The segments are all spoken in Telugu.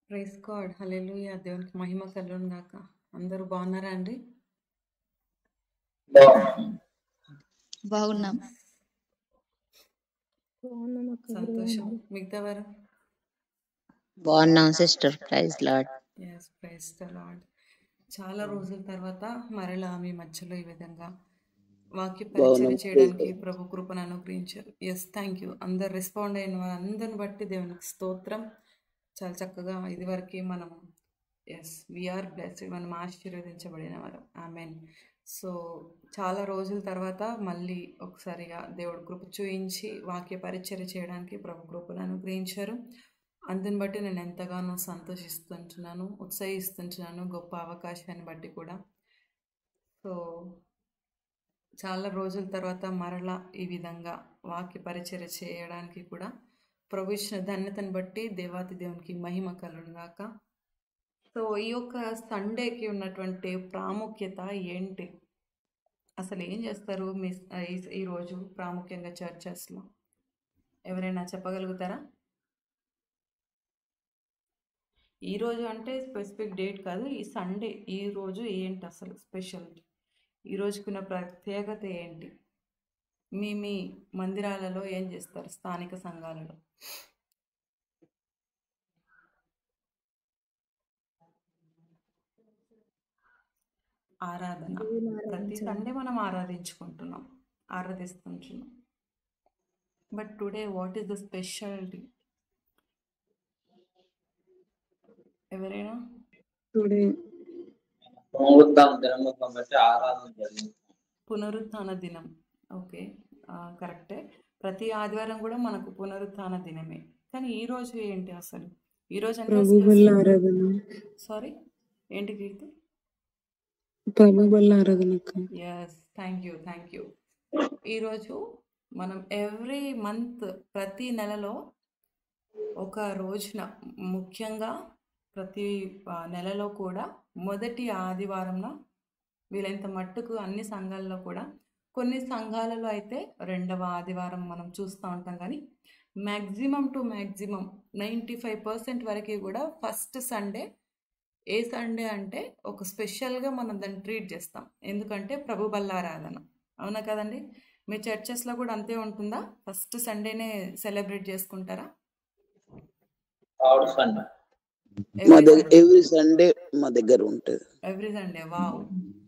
ప్రైజ్ గాడ్ హల్లెలూయా దేవునికి మహిమ కలుగును గాక అందరూ బాగున్నారా అండి బాగున్నాం సంతోషం మిగతా వారు బాగున్నాం sister praise Lord yes praise the Lord చాలా రోజుల తర్వాత మరలా మీ మధ్యలో ఈ విధంగా వాక్య పరిచయం చేయడానికి ప్రభు కృపను అనుగ్రహించారు ఎస్ థ్యాంక్ యూ అందరు రెస్పాండ్ అయిన వారందరిని బట్టి దేవునికి స్తోత్రం చాలా చక్కగా ఇదివరకు మనం ఎస్ వీఆర్ బ్లెస్డ్ మనం ఆశీర్వదించబడిన వారం ఆమెన్ సో చాలా రోజుల తర్వాత మళ్ళీ ఒకసారిగా దేవుడు కృప చూయించి వాక్య పరిచర్య చేయడానికి ప్రభు కృపను అనుగ్రహించారు అందుని బట్టి నేను ఎంతగానో సంతోషిస్తుంటున్నాను ఉత్సాహిస్తుంటున్నాను గొప్ప అవకాశాన్ని బట్టి కూడా సో చాలా రోజుల తర్వాత మరలా ఈ విధంగా వాక్య పరిచర్య చేయడానికి కూడా ప్రభు ఇచ్చిన ధన్యతను బట్టి దేవాతి దేవునికి మహిమ కలుగును గాక సో ఈ యొక్క సండేకి ఉన్నటువంటి ప్రాముఖ్యత ఏంటి అసలు ఏం చేస్తారు మీ ఈ- ఈరోజు ప్రాముఖ్యంగా చర్చెస్లో ఎవరైనా చెప్పగలుగుతారా ఈ రోజు అంటే స్పెసిఫిక్ డేట్ కాదు ఈ సండే ఈ రోజు ఏంటి అసలు స్పెషల్ ఈ రోజుకున్న ప్రత్యేకత ఏంటి మీ మీ మందిరాలలో ఏం చేస్తారు స్థానిక సంఘాలలో ఆరాధన ప్రతి సండే మనం ఆరాధించుకుంటున్నాం ఆరాధిస్తుంటున్నాం but today what is the speciality ఎవరైనా టుడే పునరుద్ధాన దినము కాబట్టి ఆరాధన జరిగింది పునరుత్థాన దినం ఓకే ఆ, కరెక్టే ప్రతి ఆదివారం కూడా మనకు పునరుత్థాన దినమే కానీ ఈ రోజు ఏంటి అసలు ఈ రోజు అంటే ప్రభు వల్ల ఆరాధన సారీ ఏంటి కీర్తి ప్రభు వల్ల ఆరాధన అక్క yes thank you thank you ఈరోజు మనం ఎవ్రీ మంత్ ప్రతి నెలలో ఒక రోజున ముఖ్యంగా ప్రతి ఆ, నెలలో కూడా మొదటి ఆదివారంన వీలైనంత మట్టుకు అన్ని సంఘాల్లో కూడా కొన్ని సంఘాలలో అయితే రెండవ ఆదివారం మనం చూస్తూ ఉంటాం కానీ maximum to maximum ninety five percent వరకు కూడా ఫస్ట్ సండే ఏ సండే అంటే ఒక స్పెషల్గా మనం దాన్ని ట్రీట్ చేస్తాం ఎందుకంటే ప్రభు బల్లారాధన అవునా కదండి మీ చర్చెస్లో కూడా అంతే ఉంటుందా ఫస్ట్ సండేనే సెలబ్రేట్ చేసుకుంటారా థర్డ్ సండే మా దగ్గర ఎవ్రీ సండే మా దగ్గర ఉంటుంది ఎవ్రీ సండే వావ్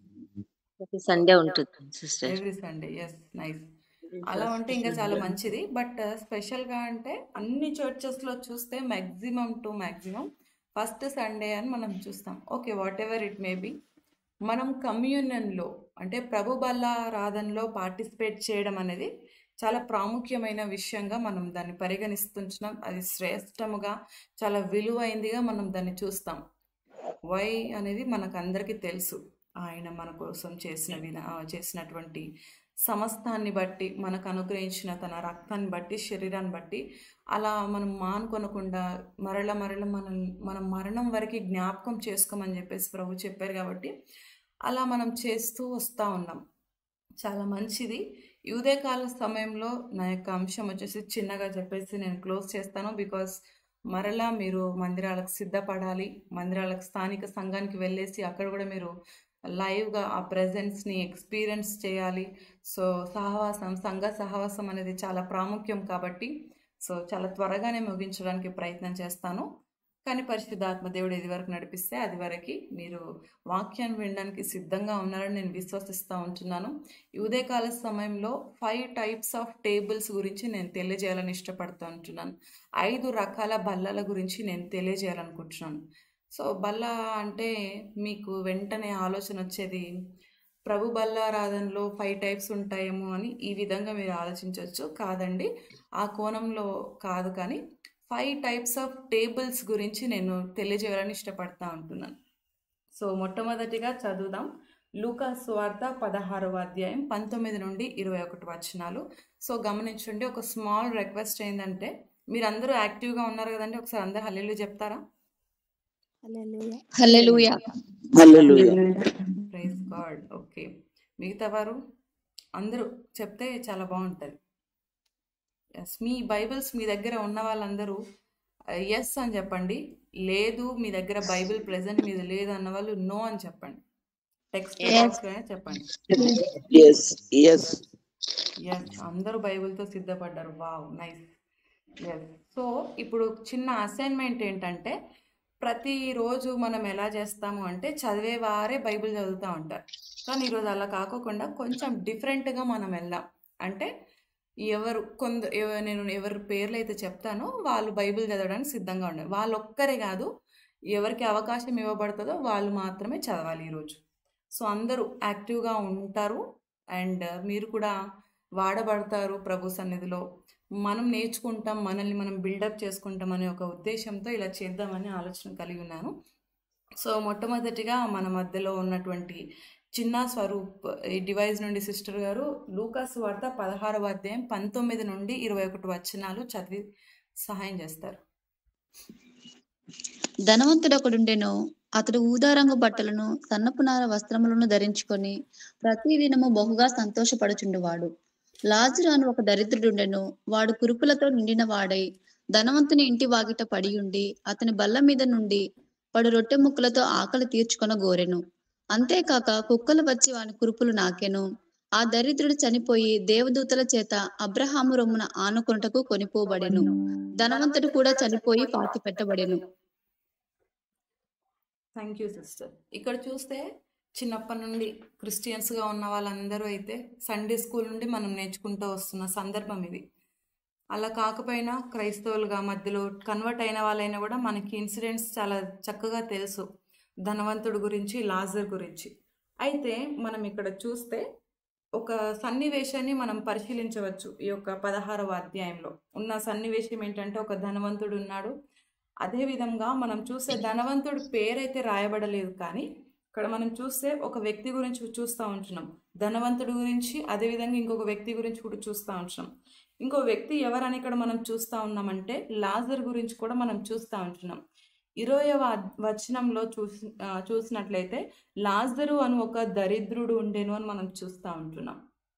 ప్రతి సండే ఉంటుంది sister every Sunday yes nice అలా ఉంటే ఇంకా చాలా మంచిది బట్ స్పెషల్గా అంటే అన్ని చర్చెస్లో చూస్తే maximum to maximum first Sunday అని మనం చూస్తాం okay whatever it may be మనం కమ్యూనియన్లో అంటే ప్రభు బల్లారాధనలో పార్టిసిపేట్ చేయడం అనేది చాలా ప్రాముఖ్యమైన విషయంగా మనం దాన్ని పరిగణిస్తుంటున్నాం అది శ్రేష్టముగా చాలా విలువైందిగా మనం దాన్ని చూస్తాం వై అనేది మనకు అందరికీ తెలుసు ఆయన మన కోసం చేసిన విధా ఆ, చేసినటువంటి సమస్తాన్ని బట్టి మనకు అనుగ్రహించిన తన రక్తాన్ని బట్టి శరీరాన్ని బట్టి అలా మనం మానుకొనకుండా మరల మరల మనం మనం మరణం వరకు జ్ఞాపకం చేసుకోమని చెప్పేసి ప్రభు చెప్పారు కాబట్టి అలా మనం చేస్తూ వస్తూ ఉన్నాం చాలా మంచిది ఈ ఉదయకాల సమయంలో నా యొక్క అంశం వచ్చేసి చిన్నగా చెప్పేసి నేను క్లోజ్ చేస్తాను బికాస్ మరలా మీరు మందిరాలకు సిద్ధపడాలి మందిరాలకు స్థానిక సంఘానికి వెళ్ళేసి అక్కడ కూడా మీరు లైవ్గా ఆ ప్రజెన్స్ని ఎక్స్పీరియన్స్ చేయాలి సో సహవాసం సంఘ సహవాసం అనేది చాలా ప్రాముఖ్యం కాబట్టి సో చాలా త్వరగానే ముగించడానికి ప్రయత్నం చేస్తాను కానీ పరిశుద్ధాత్మ దేవుడు ఇది వరకు నడిపిస్తే అది వరకు మీరు వాక్యాన్ని వినడానికి సిద్ధంగా ఉన్నారని నేను విశ్వసిస్తూ ఉంటున్నాను ఈ ఉదయకాల సమయంలో ఫైవ్ టైప్స్ ఆఫ్ టేబుల్స్ గురించి నేను తెలియజేయాలని ఇష్టపడుతూ ఉంటున్నాను ఐదు రకాల బల్లల గురించి నేను తెలియజేయాలనుకుంటున్నాను సో బల్ల అంటే మీకు వెంటనే ఆలోచన వచ్చేది ప్రభు బల్లారాధనలో ఫైవ్ టైప్స్ ఉంటాయేమో అని ఈ విధంగా మీరు ఆలోచించవచ్చు కాదండి ఆ కోణంలో కాదు కానీ ఫైవ్ టైప్స్ ఆఫ్ టేబుల్స్ గురించి నేను తెలియజేయాలని ఇష్టపడతా ఉంటున్నాను సో మొట్టమొదటిగా చదువుదాం లూకా సువార్త పదహారవ అధ్యాయం పంతొమ్మిది నుండి ఇరవై ఒకటి వచనాలు సో గమనించండి ఒక స్మాల్ రిక్వెస్ట్ ఏంటంటే మీరందరూ యాక్టివ్గా ఉన్నారు కదండి ఒకసారి అందరు హల్లెలు చెప్తారా hallelujah hallelujah praise God okay మిగతా వారు అందరూ చెప్తే చాలా బాగుంటుంది ఎస్ మీ బైబిల్స్ మీ దగ్గర ఉన్న వాళ్ళందరూ ఎస్ అని చెప్పండి లేదు మీ దగ్గర బైబిల్ ప్రెజెంట్ మీద లేదు అన్న వాళ్ళు నో అని చెప్పండి టెక్స్ట్ Yes. బాక్స్లోనే చెప్పండి ఎస్ ఎస్ ఎస్ అందరూ బైబిల్తో సిద్ధపడ్డారు వావ్ నైస్ ఎస్ సో ఇప్పుడు చిన్న అసైన్మెంట్ ఏంటంటే ప్రతిరోజు మనం ఎలా చేస్తాము అంటే చదివే వారే బైబిల్ చదువుతూ ఉంటారు కానీ ఈరోజు అలా కాకోకుండా కొంచెం డిఫరెంట్గా మనం వెళ్దాం అంటే ఎవరు కొంద ఎవ- నేను ఎవరి పేర్లు అయితే చెప్తానో వాళ్ళు బైబిల్ చదవడానికి సిద్ధంగా ఉన్నారు వాళ్ళు ఒక్కరే కాదు ఎవరికి అవకాశం ఇవ్వబడుతుందో వాళ్ళు మాత్రమే చదవాలి ఈరోజు సో అందరూ యాక్టివ్గా ఉంటారు అండ్ మీరు కూడా వాడబడతారు ప్రభు సన్నిధిలో మనం నేర్చుకుంటాం మనల్ని మనం బిల్డప్ చేసుకుంటాం అనే ఒక ఉద్దేశంతో ఇలా చేద్దామని ఆలోచన కలిగి ఉన్నాను సో మొట్టమొదటిగా మన మధ్యలో ఉన్నటువంటి చిన్న స్వరూప్ ఈ డివైస్ నుండి సిస్టర్ గారు లూకాస్ వార్త పదహారవ అధ్యాయం పంతొమ్మిది నుండి ఇరవై ఒకటి వచనాలు చదివి సహాయం చేస్తారు ధనవంతుడు ఒకడుండెను అతడు ఊదారంగు బట్టలను సన్నపునార వస్త్రములను ధరించుకొని ప్రతిదినము బహుగా సంతోషపడుచుండువాడు లాజరు అని ఒక దరిద్రుడుండెను వాడు కురుపులతో నిండిన వాడై ధనవంతుని ఇంటి వాకిట పడి ఉండి అతని బల్ల మీద నుండి పడు రొట్టె ముక్కలతో ఆకలి తీర్చుకొన గోరెను అంతేకాక కుక్కలు వచ్చి వాని కురుపులు నాకెను ఆ దరిద్రుడు చనిపోయి దేవదూతల చేత అబ్రహాము రొమ్మున ఆనుకొనుటకు కొనిపోబడెను ధనవంతుడు కూడా చనిపోయి పాతి పెట్టబడెను థ్యాంక్ యూ సిస్టర్ ఇక్కడ చూస్తే చిన్నప్పటి నుండి క్రిస్టియన్స్గా ఉన్న వాళ్ళందరూ అయితే సండే స్కూల్ నుండి మనం నేర్చుకుంటూ వస్తున్న సందర్భం ఇది అలా కాకపోయినా క్రైస్తవులుగా మధ్యలో కన్వర్ట్ అయిన వాళ్ళైనా కూడా మనకి ఇన్సిడెంట్స్ చాలా చక్కగా తెలుసు ధనవంతుడు గురించి లాజర్ గురించి అయితే మనం ఇక్కడ చూస్తే ఒక సన్నివేశాన్ని మనం పరిశీలించవచ్చు ఈ యొక్క పదహారవ అధ్యాయంలో ఉన్న సన్నివేశం ఏంటంటే ఒక ధనవంతుడు ఉన్నాడు అదే విధంగా మనం చూసే ధనవంతుడు పేరైతే రాయబడలేదు కానీ ఇక్కడ మనం చూస్తే ఒక వ్యక్తి గురించి చూస్తూ ఉంటున్నాం ధనవంతుడి గురించి అదేవిధంగా ఇంకొక వ్యక్తి గురించి కూడా చూస్తూ ఉంటున్నాం ఇంకో వ్యక్తి ఎవరని ఇక్కడ మనం చూస్తూ ఉన్నామంటే లాజర్ గురించి కూడా మనం చూస్తూ ఉంటున్నాం ఇరవయవ అద్- వచనంలో చూసి ఆ, చూసినట్లయితే లాజరు అని ఒక దరిద్రుడు ఉండేను అని మనం చూస్తూ ఉంటున్నాం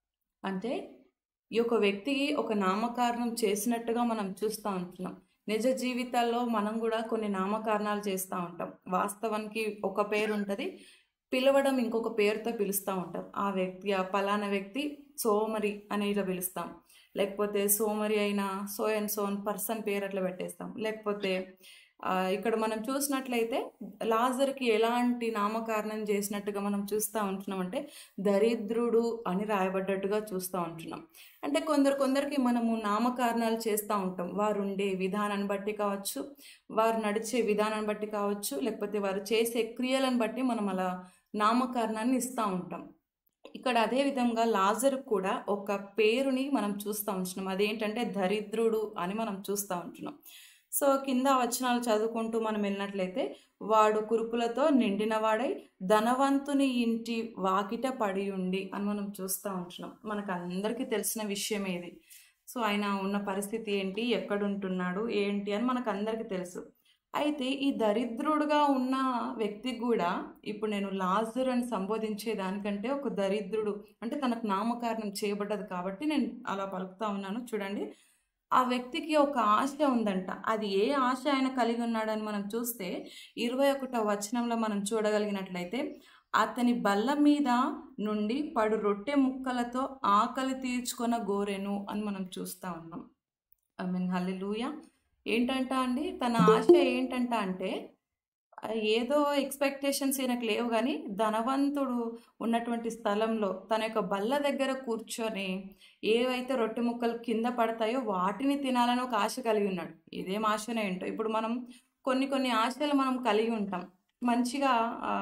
అంటే ఈ యొక్క వ్యక్తికి ఒక నామకారణం చేసినట్టుగా మనం చూస్తూ ఉంటున్నాం నిజ జీవితాల్లో మనం కూడా కొన్ని నామకారణాలు చేస్తూ ఉంటాం వాస్తవానికి ఒక పేరు ఉంటుంది పిలవడం ఇంకొక పేరుతో పిలుస్తూ ఉంటాం ఆ వ్యక్తి ఆ పలానా వ్యక్తి సోమరి అని ఇట్లా పిలుస్తాం లేకపోతే సోమరి అయిన సో అండ్ సోన్ పర్సన్ పేరు అట్లా పెట్టేస్తాం లేకపోతే ఆ, ఇక్కడ మనం చూసినట్లయితే లాజర్కి ఎలాంటి నామకరణం చేసినట్టుగా మనం చూస్తూ ఉంటున్నాం అంటే దరిద్రుడు అని రాయబడ్డట్టుగా చూస్తూ ఉంటున్నాం అంటే కొందరు కొందరికి మనము నామకరణాలు చేస్తూ ఉంటాం వారు ఉండే విధానాన్ని బట్టి కావచ్చు వారు నడిచే విధానాన్ని బట్టి కావచ్చు లేకపోతే వారు చేసే క్రియలను బట్టి మనం అలా నామకరణాన్ని ఇస్తూ ఉంటాం ఇక్కడ అదే విధంగా లాజర్ కూడా ఒక పేరుని మనం చూస్తూ ఉంటున్నాం అదేంటంటే దరిద్రుడు అని మనం చూస్తూ ఉంటున్నాం సో కింద వచనాలు చదువుకుంటూ మనం వెళ్ళినట్లయితే వాడు కురుపులతో నిండినవాడై ధనవంతుని ఇంటి వాకిట పడి ఉండి అని మనం చూస్తూ ఉంటున్నాం మనకు అందరికీ తెలిసిన విషయం ఇది సో ఆయన ఉన్న పరిస్థితి ఏంటి ఎక్కడుంటున్నాడు ఏంటి అని మనకు అందరికీ తెలుసు అయితే ఈ దరిద్రుడుగా ఉన్న వ్యక్తికి కూడా ఇప్పుడు నేను లాజర్ అని సంబోధించే దానికంటే ఒక దరిద్రుడు అంటే తనకు నామకరణం చేయబడ్డది కాబట్టి నేను అలా పలుకుతా ఉన్నాను చూడండి ఆ వ్యక్తికి ఒక ఆశ ఉందంట అది ఏ ఆశ ఆయన కలిగి ఉన్నాడని మనం చూస్తే ఇరవై ఒకటో వచనంలో మనం చూడగలిగినట్లయితే అతని బల్ల మీద నుండి పడు రొట్టె ముక్కలతో ఆకలి తీర్చుకొన గోరెను అని మనం చూస్తూ ఉన్నాం ఐ మీన్ హల్లెలూయా ఏంటంట అండి తన ఆశ ఏంటంట అంటే ఆ, ఏదో ఎక్స్పెక్టేషన్స్ ఈయనకు లేవు కానీ ధనవంతుడు ఉన్నటువంటి స్థలంలో తన యొక్క బల్ల దగ్గర కూర్చొని ఏవైతే రొట్టె ముక్కలు కింద పడతాయో వాటిని తినాలని ఒక ఆశ కలిగి ఉన్నాడు ఇదేం ఆశనే ఏంటో ఇప్పుడు మనం కొన్ని కొన్ని ఆశలు మనం కలిగి ఉంటాం మంచిగా ఆ,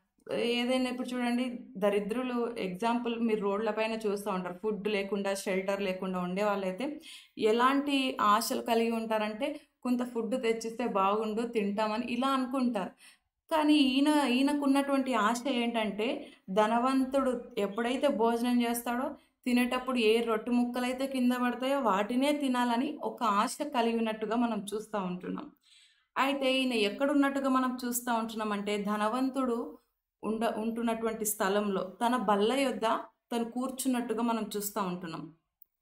ఏదైనా ఇప్పుడు చూడండి దరిద్రులు ఎగ్జాంపుల్ మీరు రోడ్ల పైన చూస్తూ ఉంటారు ఫుడ్ లేకుండా షెల్టర్ లేకుండా ఉండే వాళ్ళైతే ఎలాంటి ఆశలు కలిగి ఉంటారంటే కొంత ఫుడ్ తెచ్చిస్తే బాగుండు తింటామని ఇలా అనుకుంటారు కానీ ఈయన ఈయనకున్నటువంటి ఆశ ఏంటంటే ధనవంతుడు ఎప్పుడైతే భోజనం చేస్తాడో తినేటప్పుడు ఏ రొట్టె ముక్కలైతే కింద పడతాయో వాటినే తినాలని ఒక ఆశ కలిగి ఉన్నట్టుగా మనం చూస్తూ ఉంటున్నాం అయితే ఈయన ఎక్కడున్నట్టుగా మనం చూస్తూ ఉంటున్నాం అంటే ధనవంతుడు ఉండ ఉంటున్నటువంటి స్థలంలో తన బల్ల యొద్ద తను కూర్చున్నట్టుగా మనం చూస్తూ ఉంటున్నాం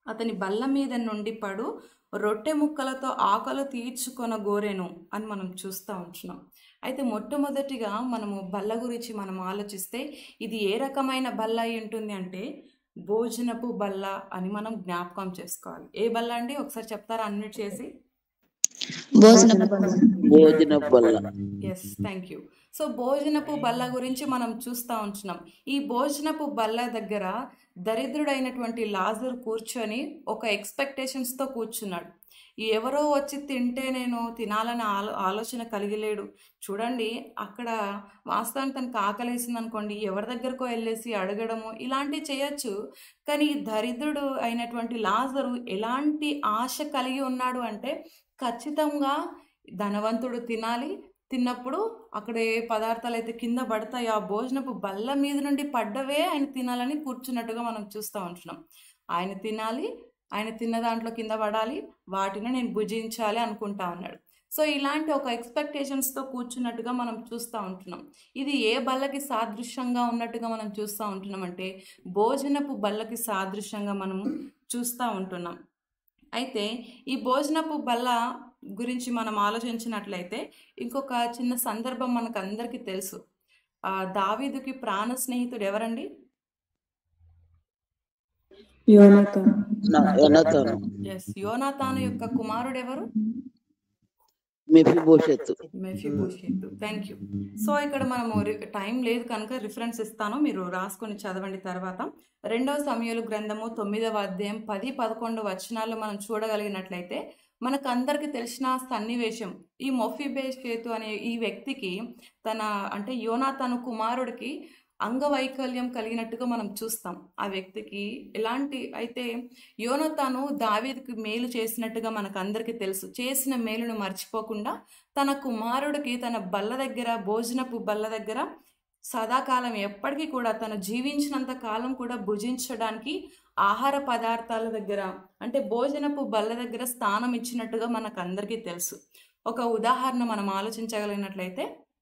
అతని బల్ల మీద నుండి పడు రొట్టె ముక్కలతో ఆకలి తీర్చుకొన గోరెను అని మనం చూస్తూ ఉంటున్నాం అయితే మొట్టమొదటిగా మనము బల్ల గురించి మనం ఆలోచిస్తే ఇది ఏ రకమైన బల్ల అయి ఉంటుంది అంటే భోజనపు బల్ల అని మనం జ్ఞాపకం చేసుకోవాలి ఏ బల్ల అండి ఒకసారి చెప్తారా అన్నిటి చేసి భోజనపు బల్ల భోజన బల్ల ఎస్ థ్యాంక్ యూ సో భోజనపు బల్ల గురించి మనం చూస్తూ ఉంటున్నాం ఈ భోజనపు బల్ల దగ్గర దరిద్రుడైనటువంటి లాజర్ కూర్చొని ఒక ఎక్స్పెక్టేషన్స్తో కూర్చున్నాడు ఎవరో వచ్చి తింటే నేను తినాలని ఆలో ఆలోచన కలిగిలేడు చూడండి అక్కడ వాస్తవానికి తనకు ఆకలేసింది అనుకోండి ఎవరి దగ్గరకో వెళ్ళేసి అడగడము ఇలాంటివి చేయొచ్చు కానీ ఈ దరిద్రుడు అయినటువంటి లాజరు ఎలాంటి ఆశ కలిగి ఉన్నాడు అంటే ఖచ్చితంగా ధనవంతుడు తినాలి తిన్నప్పుడు అక్కడ ఏ పదార్థాలు అయితే కింద పడతాయో ఆ భోజనపు బల్ల మీద నుండి పడ్డవే ఆయన తినాలని కూర్చున్నట్టుగా మనం చూస్తూ ఉంటున్నాం ఆయన తినాలి ఆయన తిన్న దాంట్లో కింద పడాలి వాటిని నేను భుజించాలి అనుకుంటా ఉన్నాడు సో ఇలాంటి ఒక ఎక్స్పెక్టేషన్స్తో కూర్చున్నట్టుగా మనం చూస్తూ ఉంటున్నాం ఇది ఏ బల్లకి సాదృశ్యంగా ఉన్నట్టుగా మనం చూస్తూ ఉంటున్నాం అంటే భోజనపు బల్లకి సాదృశ్యంగా మనం చూస్తూ ఉంటున్నాం అయితే ఈ భోజనపు బల్ల గురించి మనం ఆలోచించినట్లయితే ఇంకొక చిన్న సందర్భం మనకు అందరికీ తెలుసు ఆ దావీదుకి ప్రాణ స్నేహితుడు ఎవరండి యోనత ఎనతాను ఎస్ యోనాతాను యొక్క కుమారుడు ఎవరు Mephibosheth Mephibosheth thank you so ఇక్కడ మనము రి- టైం లేదు కనుక రిఫరెన్స్ ఇస్తాను మీరు రాసుకొని చదవండి తర్వాత రెండవ సమయాలు గ్రంథము తొమ్మిదవ అధ్యాయం పది పదకొండు వచనాలు మనం చూడగలిగినట్లయితే మనకు అందరికీ తెలిసిన సన్నివేశం ఈ మొఫిబేషేతు అనే ఈ వ్యక్తికి తన అంటే యోనాతను కుమారుడికి అంగవైకల్యం కలిగినట్టుగా మనం చూస్తాం ఆ వ్యక్తికి ఎలాంటి అయితే యోనతాను దావీదుకి మేలు చేసినట్టుగా మనకు అందరికీ తెలుసు చేసిన మేలును మర్చిపోకుండా తన కుమారుడికి తన బల్ల దగ్గర భోజనపు బల్ల దగ్గర సదాకాలం ఎప్పటికీ కూడా తను జీవించినంత కాలం కూడా భుజించడానికి ఆహార పదార్థాల దగ్గర అంటే భోజనపు బల్ల దగ్గర స్థానం ఇచ్చినట్టుగా మనకు అందరికీ తెలుసు ఒక ఉదాహరణ మనం ఆలోచించగలిగినట్లయితే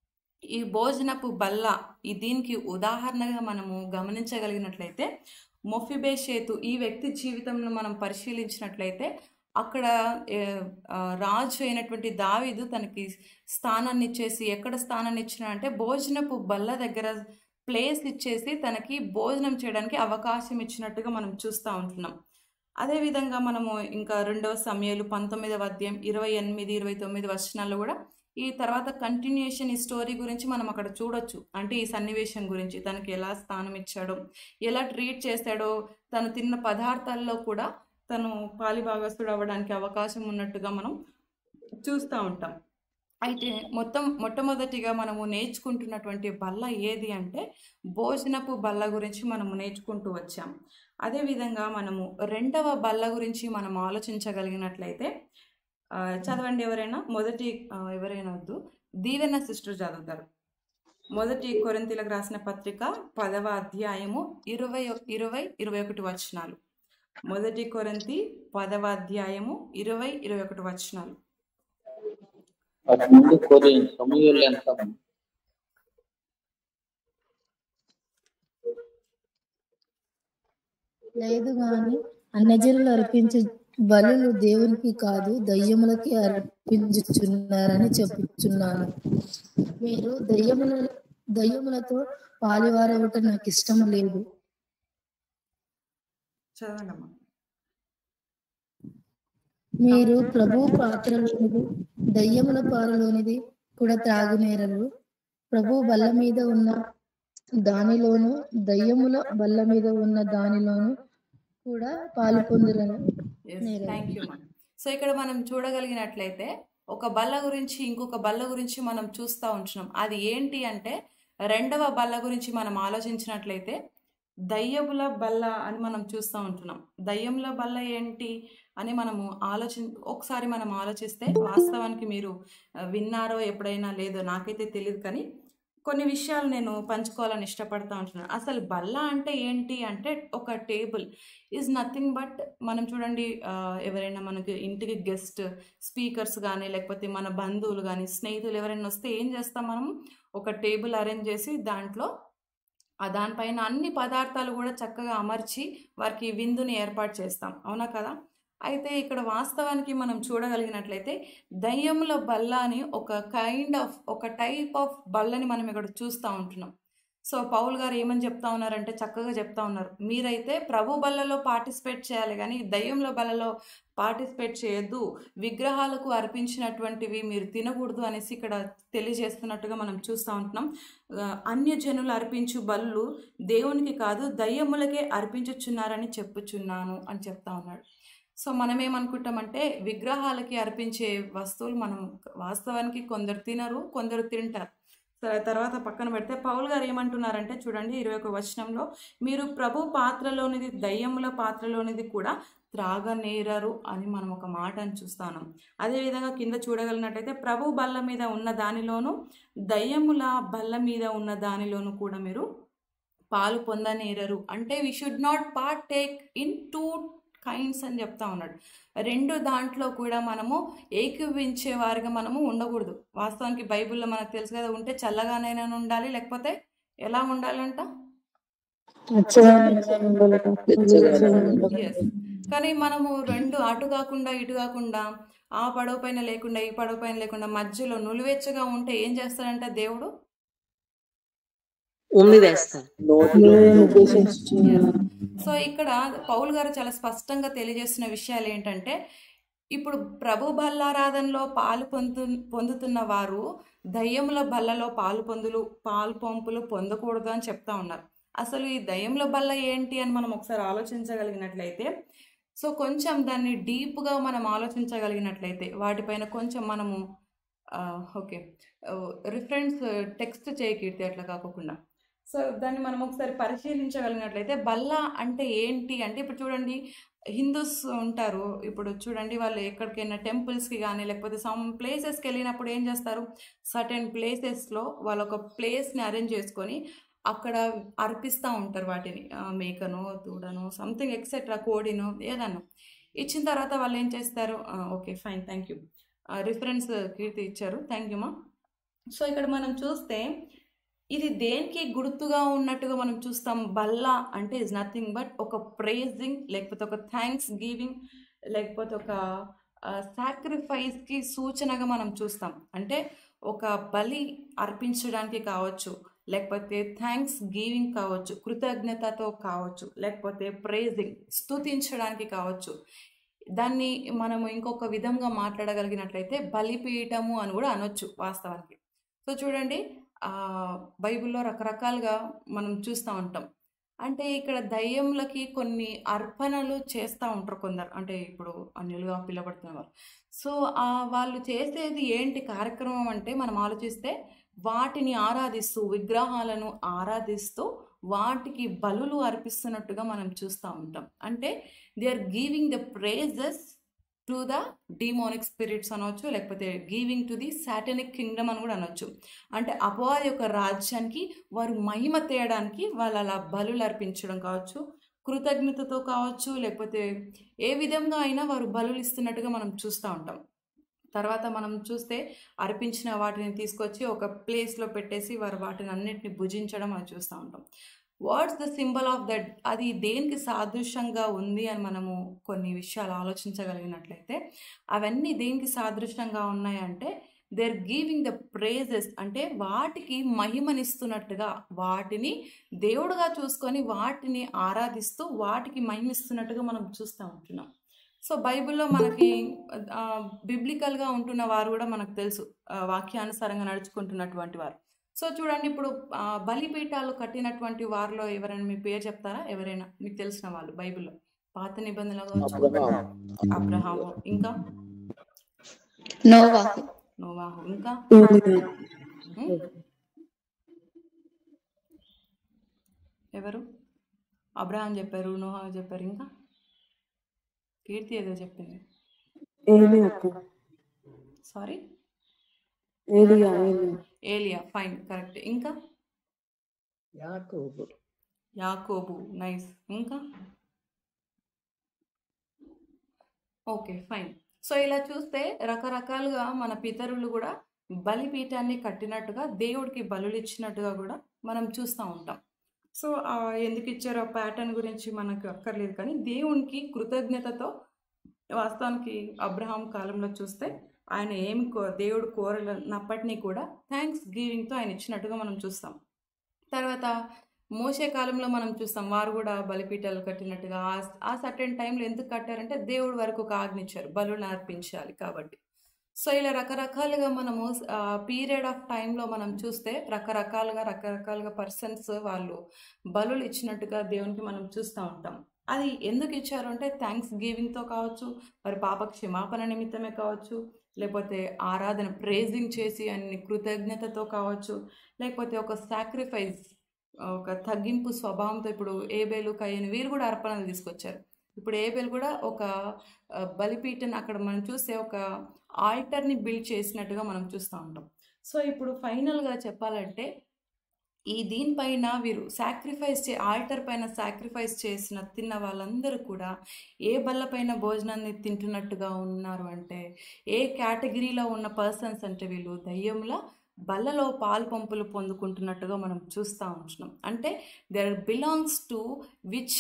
ఈ భోజనపు బల్ల ఈ దీనికి ఉదాహరణగా మనము గమనించగలిగినట్లయితే మొఫిబేషేతు ఈ వ్యక్తి జీవితంలో మనం పరిశీలించినట్లయితే అక్కడ ఏ, ఆ, రాజు అయినటువంటి దావీదు తనకి స్థానాన్ని ఇచ్చేసి ఎక్కడ స్థానాన్ని ఇచ్చిన అంటే భోజనపు బల్ల దగ్గర ప్లేస్ ఇచ్చేసి తనకి భోజనం చేయడానికి అవకాశం ఇచ్చినట్టుగా మనం చూస్తూ ఉంటున్నాం అదేవిధంగా మనము ఇంకా రెండవ సమయాలు పంతొమ్మిదవ అధ్యాయం ఇరవై ఎనిమిది ఇరవై తొమ్మిది వచనాల్లో కూడా ఈ తర్వాత కంటిన్యూషన్ ఈ స్టోరీ గురించి మనం అక్కడ చూడొచ్చు అంటే ఈ సన్నివేశం గురించి తనకి ఎలా స్థానం ఇచ్చాడో ఎలా ట్రీట్ చేశాడో తను తిన్న పదార్థాల్లో కూడా తను పాలిభాగస్తుడు అవ్వడానికి అవకాశం ఉన్నట్టుగా మనం చూస్తూ ఉంటాం అయితే మొత్తం మొట్టమొదటిగా మనము నేర్చుకుంటున్నటువంటి బల్ల ఏది అంటే భోజనపు బల్ల గురించి మనము నేర్చుకుంటూ వచ్చాం అదేవిధంగా మనము రెండవ బల్ల గురించి మనం ఆలోచించగలిగినట్లయితే ఆ, చదవండి ఎవరైనా మొదటి ఆ, ఎవరైనా వద్దు దీవెన సిస్టర్ చదువుతారు మొదటి కొరింతీలకు రాసిన పత్రిక పదవ అధ్యాయము ఇరవై ఇరవై ఇరవై ఒకటి వచనాలు మొదటి కొరింతి పదవ అధ్యాయము ఇరవై ఇరవై ఒకటి వచనాలు వాటి ముందు కోరి సమయంలో ఎంత లేదు గాని అన్యజనులు అర్పించే బలులు దేవునికి కాదు దయ్యములకి అర్పించుచున్నారని చెప్పుచున్నాను మీరు దయ్యముల దయ్యములతో పాలివారవటం నాకు ఇష్టం లేదు చదవండి అమ్మా మీరు ప్రభు పాత్రలోనిది దయ్యముల పారలోనిది కూడా త్రాగునేరలు ప్రభు బల్ల మీద ఉన్న దానిలోను దయ్యముల బల్ల మీద ఉన్న దానిలోను కూడా పాలు పొందులను నేరం. థ్యాంక్ యూ మ్యామ్ సో ఇక్కడ మనం చూడగలిగినట్లయితే ఒక బల్ల గురించి ఇంకొక బల్ల గురించి మనం చూస్తూ ఉంటున్నాం అది ఏంటి అంటే రెండవ బల్ల గురించి మనం ఆలోచించినట్లయితే దయ్యముల బల్ల అని మనం చూస్తూ ఉంటున్నాం దయ్యముల బల్ల ఏంటి అని మనము ఆలోచి ఒకసారి మనం ఆలోచిస్తే వాస్తవానికి మీరు ఆ, విన్నారో ఎప్పుడైనా లేదో నాకైతే తెలియదు కానీ కొన్ని విషయాలు నేను పంచుకోవాలని ఇష్టపడతా ఉంటున్నాను అసలు బల్ల అంటే ఏంటి అంటే ఒక టేబుల్ ఈజ్ నథింగ్ బట్ మనం చూడండి ఆ, ఎవరైనా మనకి ఇంటికి గెస్ట్ స్పీకర్స్ కానీ లేకపోతే మన బంధువులు కానీ స్నేహితులు ఎవరైనా వస్తే ఏం చేస్తాం మనం ఒక టేబుల్ అరేంజ్ చేసి దాంట్లో ఆ దానిపైన అన్ని పదార్థాలు కూడా చక్కగా అమర్చి వారికి విందుని ఏర్పాటు చేస్తాం అవునా కదా అయితే ఇక్కడ వాస్తవానికి మనం చూడగలిగినట్లయితే దయ్యముల బల్ల అని ఒక కైండ్ ఆఫ్ ఒక టైప్ ఆఫ్ బల్లని మనం ఇక్కడ చూస్తూ ఉంటున్నాం సో పౌల్ గారు ఏమని చెప్తా ఉన్నారంటే చక్కగా చెప్తా ఉన్నారు మీరైతే ప్రభు బల్లలో పార్టిసిపేట్ చేయాలి కానీ దయ్యంల బల్లలో పార్టిసిపేట్ చేయొద్దు విగ్రహాలకు అర్పించినటువంటివి మీరు తినకూడదు అనేసి ఇక్కడ తెలియజేస్తున్నట్టుగా మనం చూస్తూ ఉంటున్నాం ఆ, అన్యజనులు అర్పించు బళ్ళు దేవునికి కాదు దయ్యములకే అర్పించుచున్నారని చెప్పుచున్నాను అని చెప్తా ఉన్నాడు సో మనం ఏమనుకుంటామంటే విగ్రహాలకి అర్పించే వస్తువులు మనం వాస్తవానికి కొందరు తినరు కొందరు తింటారు సరే తర్వాత పక్కన పెడితే పౌల్ గారు ఏమంటున్నారంటే చూడండి ఇరవై ఒక వచనంలో మీరు ప్రభు పాత్రలోనిది దయ్యముల పాత్రలోనిది కూడా త్రాగనేరరు అని మనం ఒక మాటను చూస్తాను అదేవిధంగా కింద చూడగలిగినట్టయితే ప్రభు బల్ల మీద ఉన్న దానిలోను దయ్యముల బల్ల మీద ఉన్న దానిలోను కూడా మీరు పాలు పొందనేరరు అంటే we should not part take in two kinds అని చెప్తా ఉన్నాడు రెండు దాంట్లో కూడా మనము ఏకీవించే వారిగా మనము ఉండకూడదు వాస్తవానికి బైబిల్లో మనకు తెలుసు కదా ఉంటే చల్లగానైనా ఉండాలి లేకపోతే ఎలా ఉండాలంట ఎస్ కానీ మనము రెండు అటు కాకుండా ఇటు కాకుండా ఆ పడవ పైన లేకుండా ఈ పడవ పైన లేకుండా మధ్యలో నులివెచ్చగా ఉంటే ఏం చేస్తాడంట దేవుడు ఉమ్మి వేస్తారు సో ఇక్కడ పౌల్ గారు చాలా స్పష్టంగా తెలియజేస్తున్న విషయాలు ఏంటంటే ఇప్పుడు ప్రభు బల్లారాధనలో పాలు పొందు పొందుతున్న వారు దయ్యముల బల్లలో పాలు పొందులు పాలు పంపులు పొందకూడదు అని చెప్తా ఉన్నారు అసలు ఈ దయ్యముల బల్ల ఏంటి అని మనం ఒకసారి ఆలోచించగలిగినట్లయితే సో కొంచెం దాన్ని డీప్గా మనం ఆలోచించగలిగినట్లయితే వాటిపైన కొంచెం మనము ఆ, ఓకే రిఫరెన్స్ టెక్స్ట్ చేయకీర్తి అట్లా కాకుండా సో దాన్ని మనం ఒకసారి పరిశీలించగలిగినట్లయితే బల్ల అంటే ఏంటి అంటే ఇప్పుడు చూడండి హిందూస్ ఉంటారు ఇప్పుడు చూడండి వాళ్ళు ఎక్కడికైనా టెంపుల్స్కి కానీ లేకపోతే సమ్ ప్లేసెస్కి వెళ్ళినప్పుడు ఏం చేస్తారు సర్టెన్ ప్లేసెస్లో వాళ్ళు ఒక ప్లేస్ని అరేంజ్ చేసుకొని అక్కడ అర్పిస్తూ ఉంటారు వాటిని ఆ, మేకను దూడను సంథింగ్ ఎక్సెట్రా కోడిను ఏదన్నా ఇచ్చిన తర్వాత వాళ్ళు ఏం చేస్తారు okay fine thank you reference Keerthi ఇచ్చారు థ్యాంక్ యూ మా సో ఇక్కడ మనం చూస్తే ఇది దేనికి గుర్తుగా ఉన్నట్టుగా మనం చూస్తాం బల్ల అంటే ఇస్ నథింగ్ బట్ ఒక ప్రేజింగ్ లేకపోతే ఒక థ్యాంక్స్ గివింగ్ లేకపోతే ఒక సాక్రిఫైస్కి సూచనగా మనం చూస్తాం అంటే ఒక బలి అర్పించడానికి కావచ్చు లేకపోతే థ్యాంక్స్ గివింగ్ కావచ్చు కృతజ్ఞతతో కావచ్చు లేకపోతే ప్రేజింగ్ స్తుతించడానికి కావచ్చు దాన్ని మనము ఇంకొక విధంగా మాట్లాడగలిగినట్లయితే బలిపీఠము అని కూడా అనొచ్చు వాస్తవానికి సో చూడండి ఆ, బైబిల్లో రకరకాలుగా మనం చూస్తూ ఉంటాం అంటే ఇక్కడ దయ్యములకి కొన్ని అర్పణలు చేస్తూ ఉంటారు కొందరు అంటే ఇప్పుడు అన్యులుగా పిలబడుతున్న వాళ్ళు సో ఆ వాళ్ళు చేసేది ఏంటి కార్యక్రమం అంటే మనం ఆలోచిస్తే వాటిని ఆరాధిస్తూ విగ్రహాలను ఆరాధిస్తూ వాటికి బలులు అర్పిస్తున్నట్టుగా మనం చూస్తూ ఉంటాం అంటే they are giving the praises to the demonic spirits అనవచ్చు లేకపోతే giving to the satanic kingdom అని కూడా అనొచ్చు అంటే అపవాది యొక్క రాజ్యానికి వారు మహిమ తేయడానికి వాళ్ళు అలా బలులు అర్పించడం కావచ్చు కృతజ్ఞతతో కావచ్చు లేకపోతే ఏ విధంగా అయినా వారు బలులు ఇస్తున్నట్టుగా మనం చూస్తూ ఉంటాం తర్వాత మనం చూస్తే అర్పించిన వాటిని తీసుకొచ్చి ఒక ప్లేస్లో పెట్టేసి వారు వాటిని అన్నిటిని భుజించడం మనం చూస్తూ ఉంటాం what's the symbol of that అది దేనికి సాదృశ్యంగా ఉంది అని మనము కొన్ని విషయాలు ఆలోచించగలిగినట్లయితే అవన్నీ దేనికి సాదృశ్యంగా ఉన్నాయంటే they are giving the praises అంటే వాటికి మహిమనిస్తున్నట్టుగా వాటిని దేవుడుగా చూసుకొని వాటిని ఆరాధిస్తూ వాటికి మహిమిస్తున్నట్టుగా మనం చూస్తూ ఉంటున్నాం సో బైబిల్లో మనకి ఆ, బిబ్లికల్గా ఉంటున్న వారు కూడా మనకు తెలుసు ఆ, వాక్యానుసారంగా నడుచుకుంటున్నటువంటి వారు సో చూడండి ఇప్పుడు ఆ, బలిపీఠాలు కట్టినటువంటి వారిలో ఎవరైనా మీ పేరు చెప్తారా ఎవరైనా మీకు తెలిసిన వాళ్ళు బైబిల్లో పాత నిబంధనలు కావచ్చు అబ్రహాం అబ్రహాము ఇంకా నోవాహు నోవాహు ఇంకా ఏలియా ఉం? ఎవరు అబ్రహాం చెప్పారు నోహా చెప్పారు ఇంకా కీర్తి ఏదో చెప్పింది ఏలియా అక్క సారీ ఏలియా ఏలియా ఏలియా ఫైన్ కరెక్ట్ ఇంకా యాకోబు యాకోబు నైస్ ఇంకా ఓకే ఫైన్ సో ఇలా చూస్తే రకరకాలుగా మన పితరులు కూడా బలిపీఠాన్ని కట్టినట్టుగా దేవుడికి బలులు ఇచ్చినట్టుగా కూడా మనం చూస్తూ ఉంటాం సో ఆ ఎందుకు ఇచ్చారో ఆ ప్యాటర్న్ గురించి మనకు అక్కర్లేదు కానీ దేవునికి కృతజ్ఞతతో వాస్తవానికి అబ్రహాం కాలంలో చూస్తే ఆయన ఏమి కో దేవుడు కోరనప్పటినీ కూడా థ్యాంక్స్ గివింగ్తో ఆయన ఇచ్చినట్టుగా మనం చూస్తాం తర్వాత మోసే కాలంలో మనం చూస్తాం వారు కూడా బలిపీఠాలు కట్టినట్టుగా ఆ ఆ సర్టెన్ టైంలో ఎందుకు కట్టారంటే దేవుడి వరకు ఒక ఆజ్ఞ ఇచ్చారు బలులను అర్పించాలి కాబట్టి సో ఇలా రకరకాలుగా మనము పీరియడ్ ఆఫ్ టైంలో మనం చూస్తే రకరకాలుగా రకరకాలుగా పర్సన్స్ వాళ్ళు బలులు ఇచ్చినట్టుగా దేవునికి మనం చూస్తూ ఉంటాం అది ఎందుకు ఇచ్చారు అంటే థ్యాంక్స్ గివింగ్తో కావచ్చు మరి పాప క్షమాపణ నిమిత్తమే కావచ్చు లేకపోతే ఆరాధన ప్రేజింగ్ చేసి అన్ని కృతజ్ఞతతో కావచ్చు లేకపోతే ఒక సాక్రిఫైస్ ఒక తగ్గింపు స్వభావంతో ఇప్పుడు ఏబేలు కయ్యను వీరు కూడా అర్పణలు తీసుకొచ్చారు ఇప్పుడు ఏబేలు కూడా ఒక ఆ, బలిపీఠని అక్కడ మనం చూస్తే ఒక ఆల్టర్ని బిల్డ్ చేసినట్టుగా మనం చూస్తూ ఉంటాం సో ఇప్పుడు ఫైనల్గా చెప్పాలంటే ఈ దీనిపైన వీరు సాక్రిఫైస్ చే ఆల్టర్ పైన సాక్రిఫైస్ చేసిన తిన్న వాళ్ళందరూ కూడా ఏ బల్లపైన భోజనాన్ని తింటున్నట్టుగా ఉన్నారు అంటే ఏ కేటగిరీలో ఉన్న పర్సన్స్ అంటే వీళ్ళు దయ్యంల బల్లలో పాలు పంపులు పొందుకుంటున్నట్టుగా మనం చూస్తూ ఉంటున్నాం అంటే there belongs to which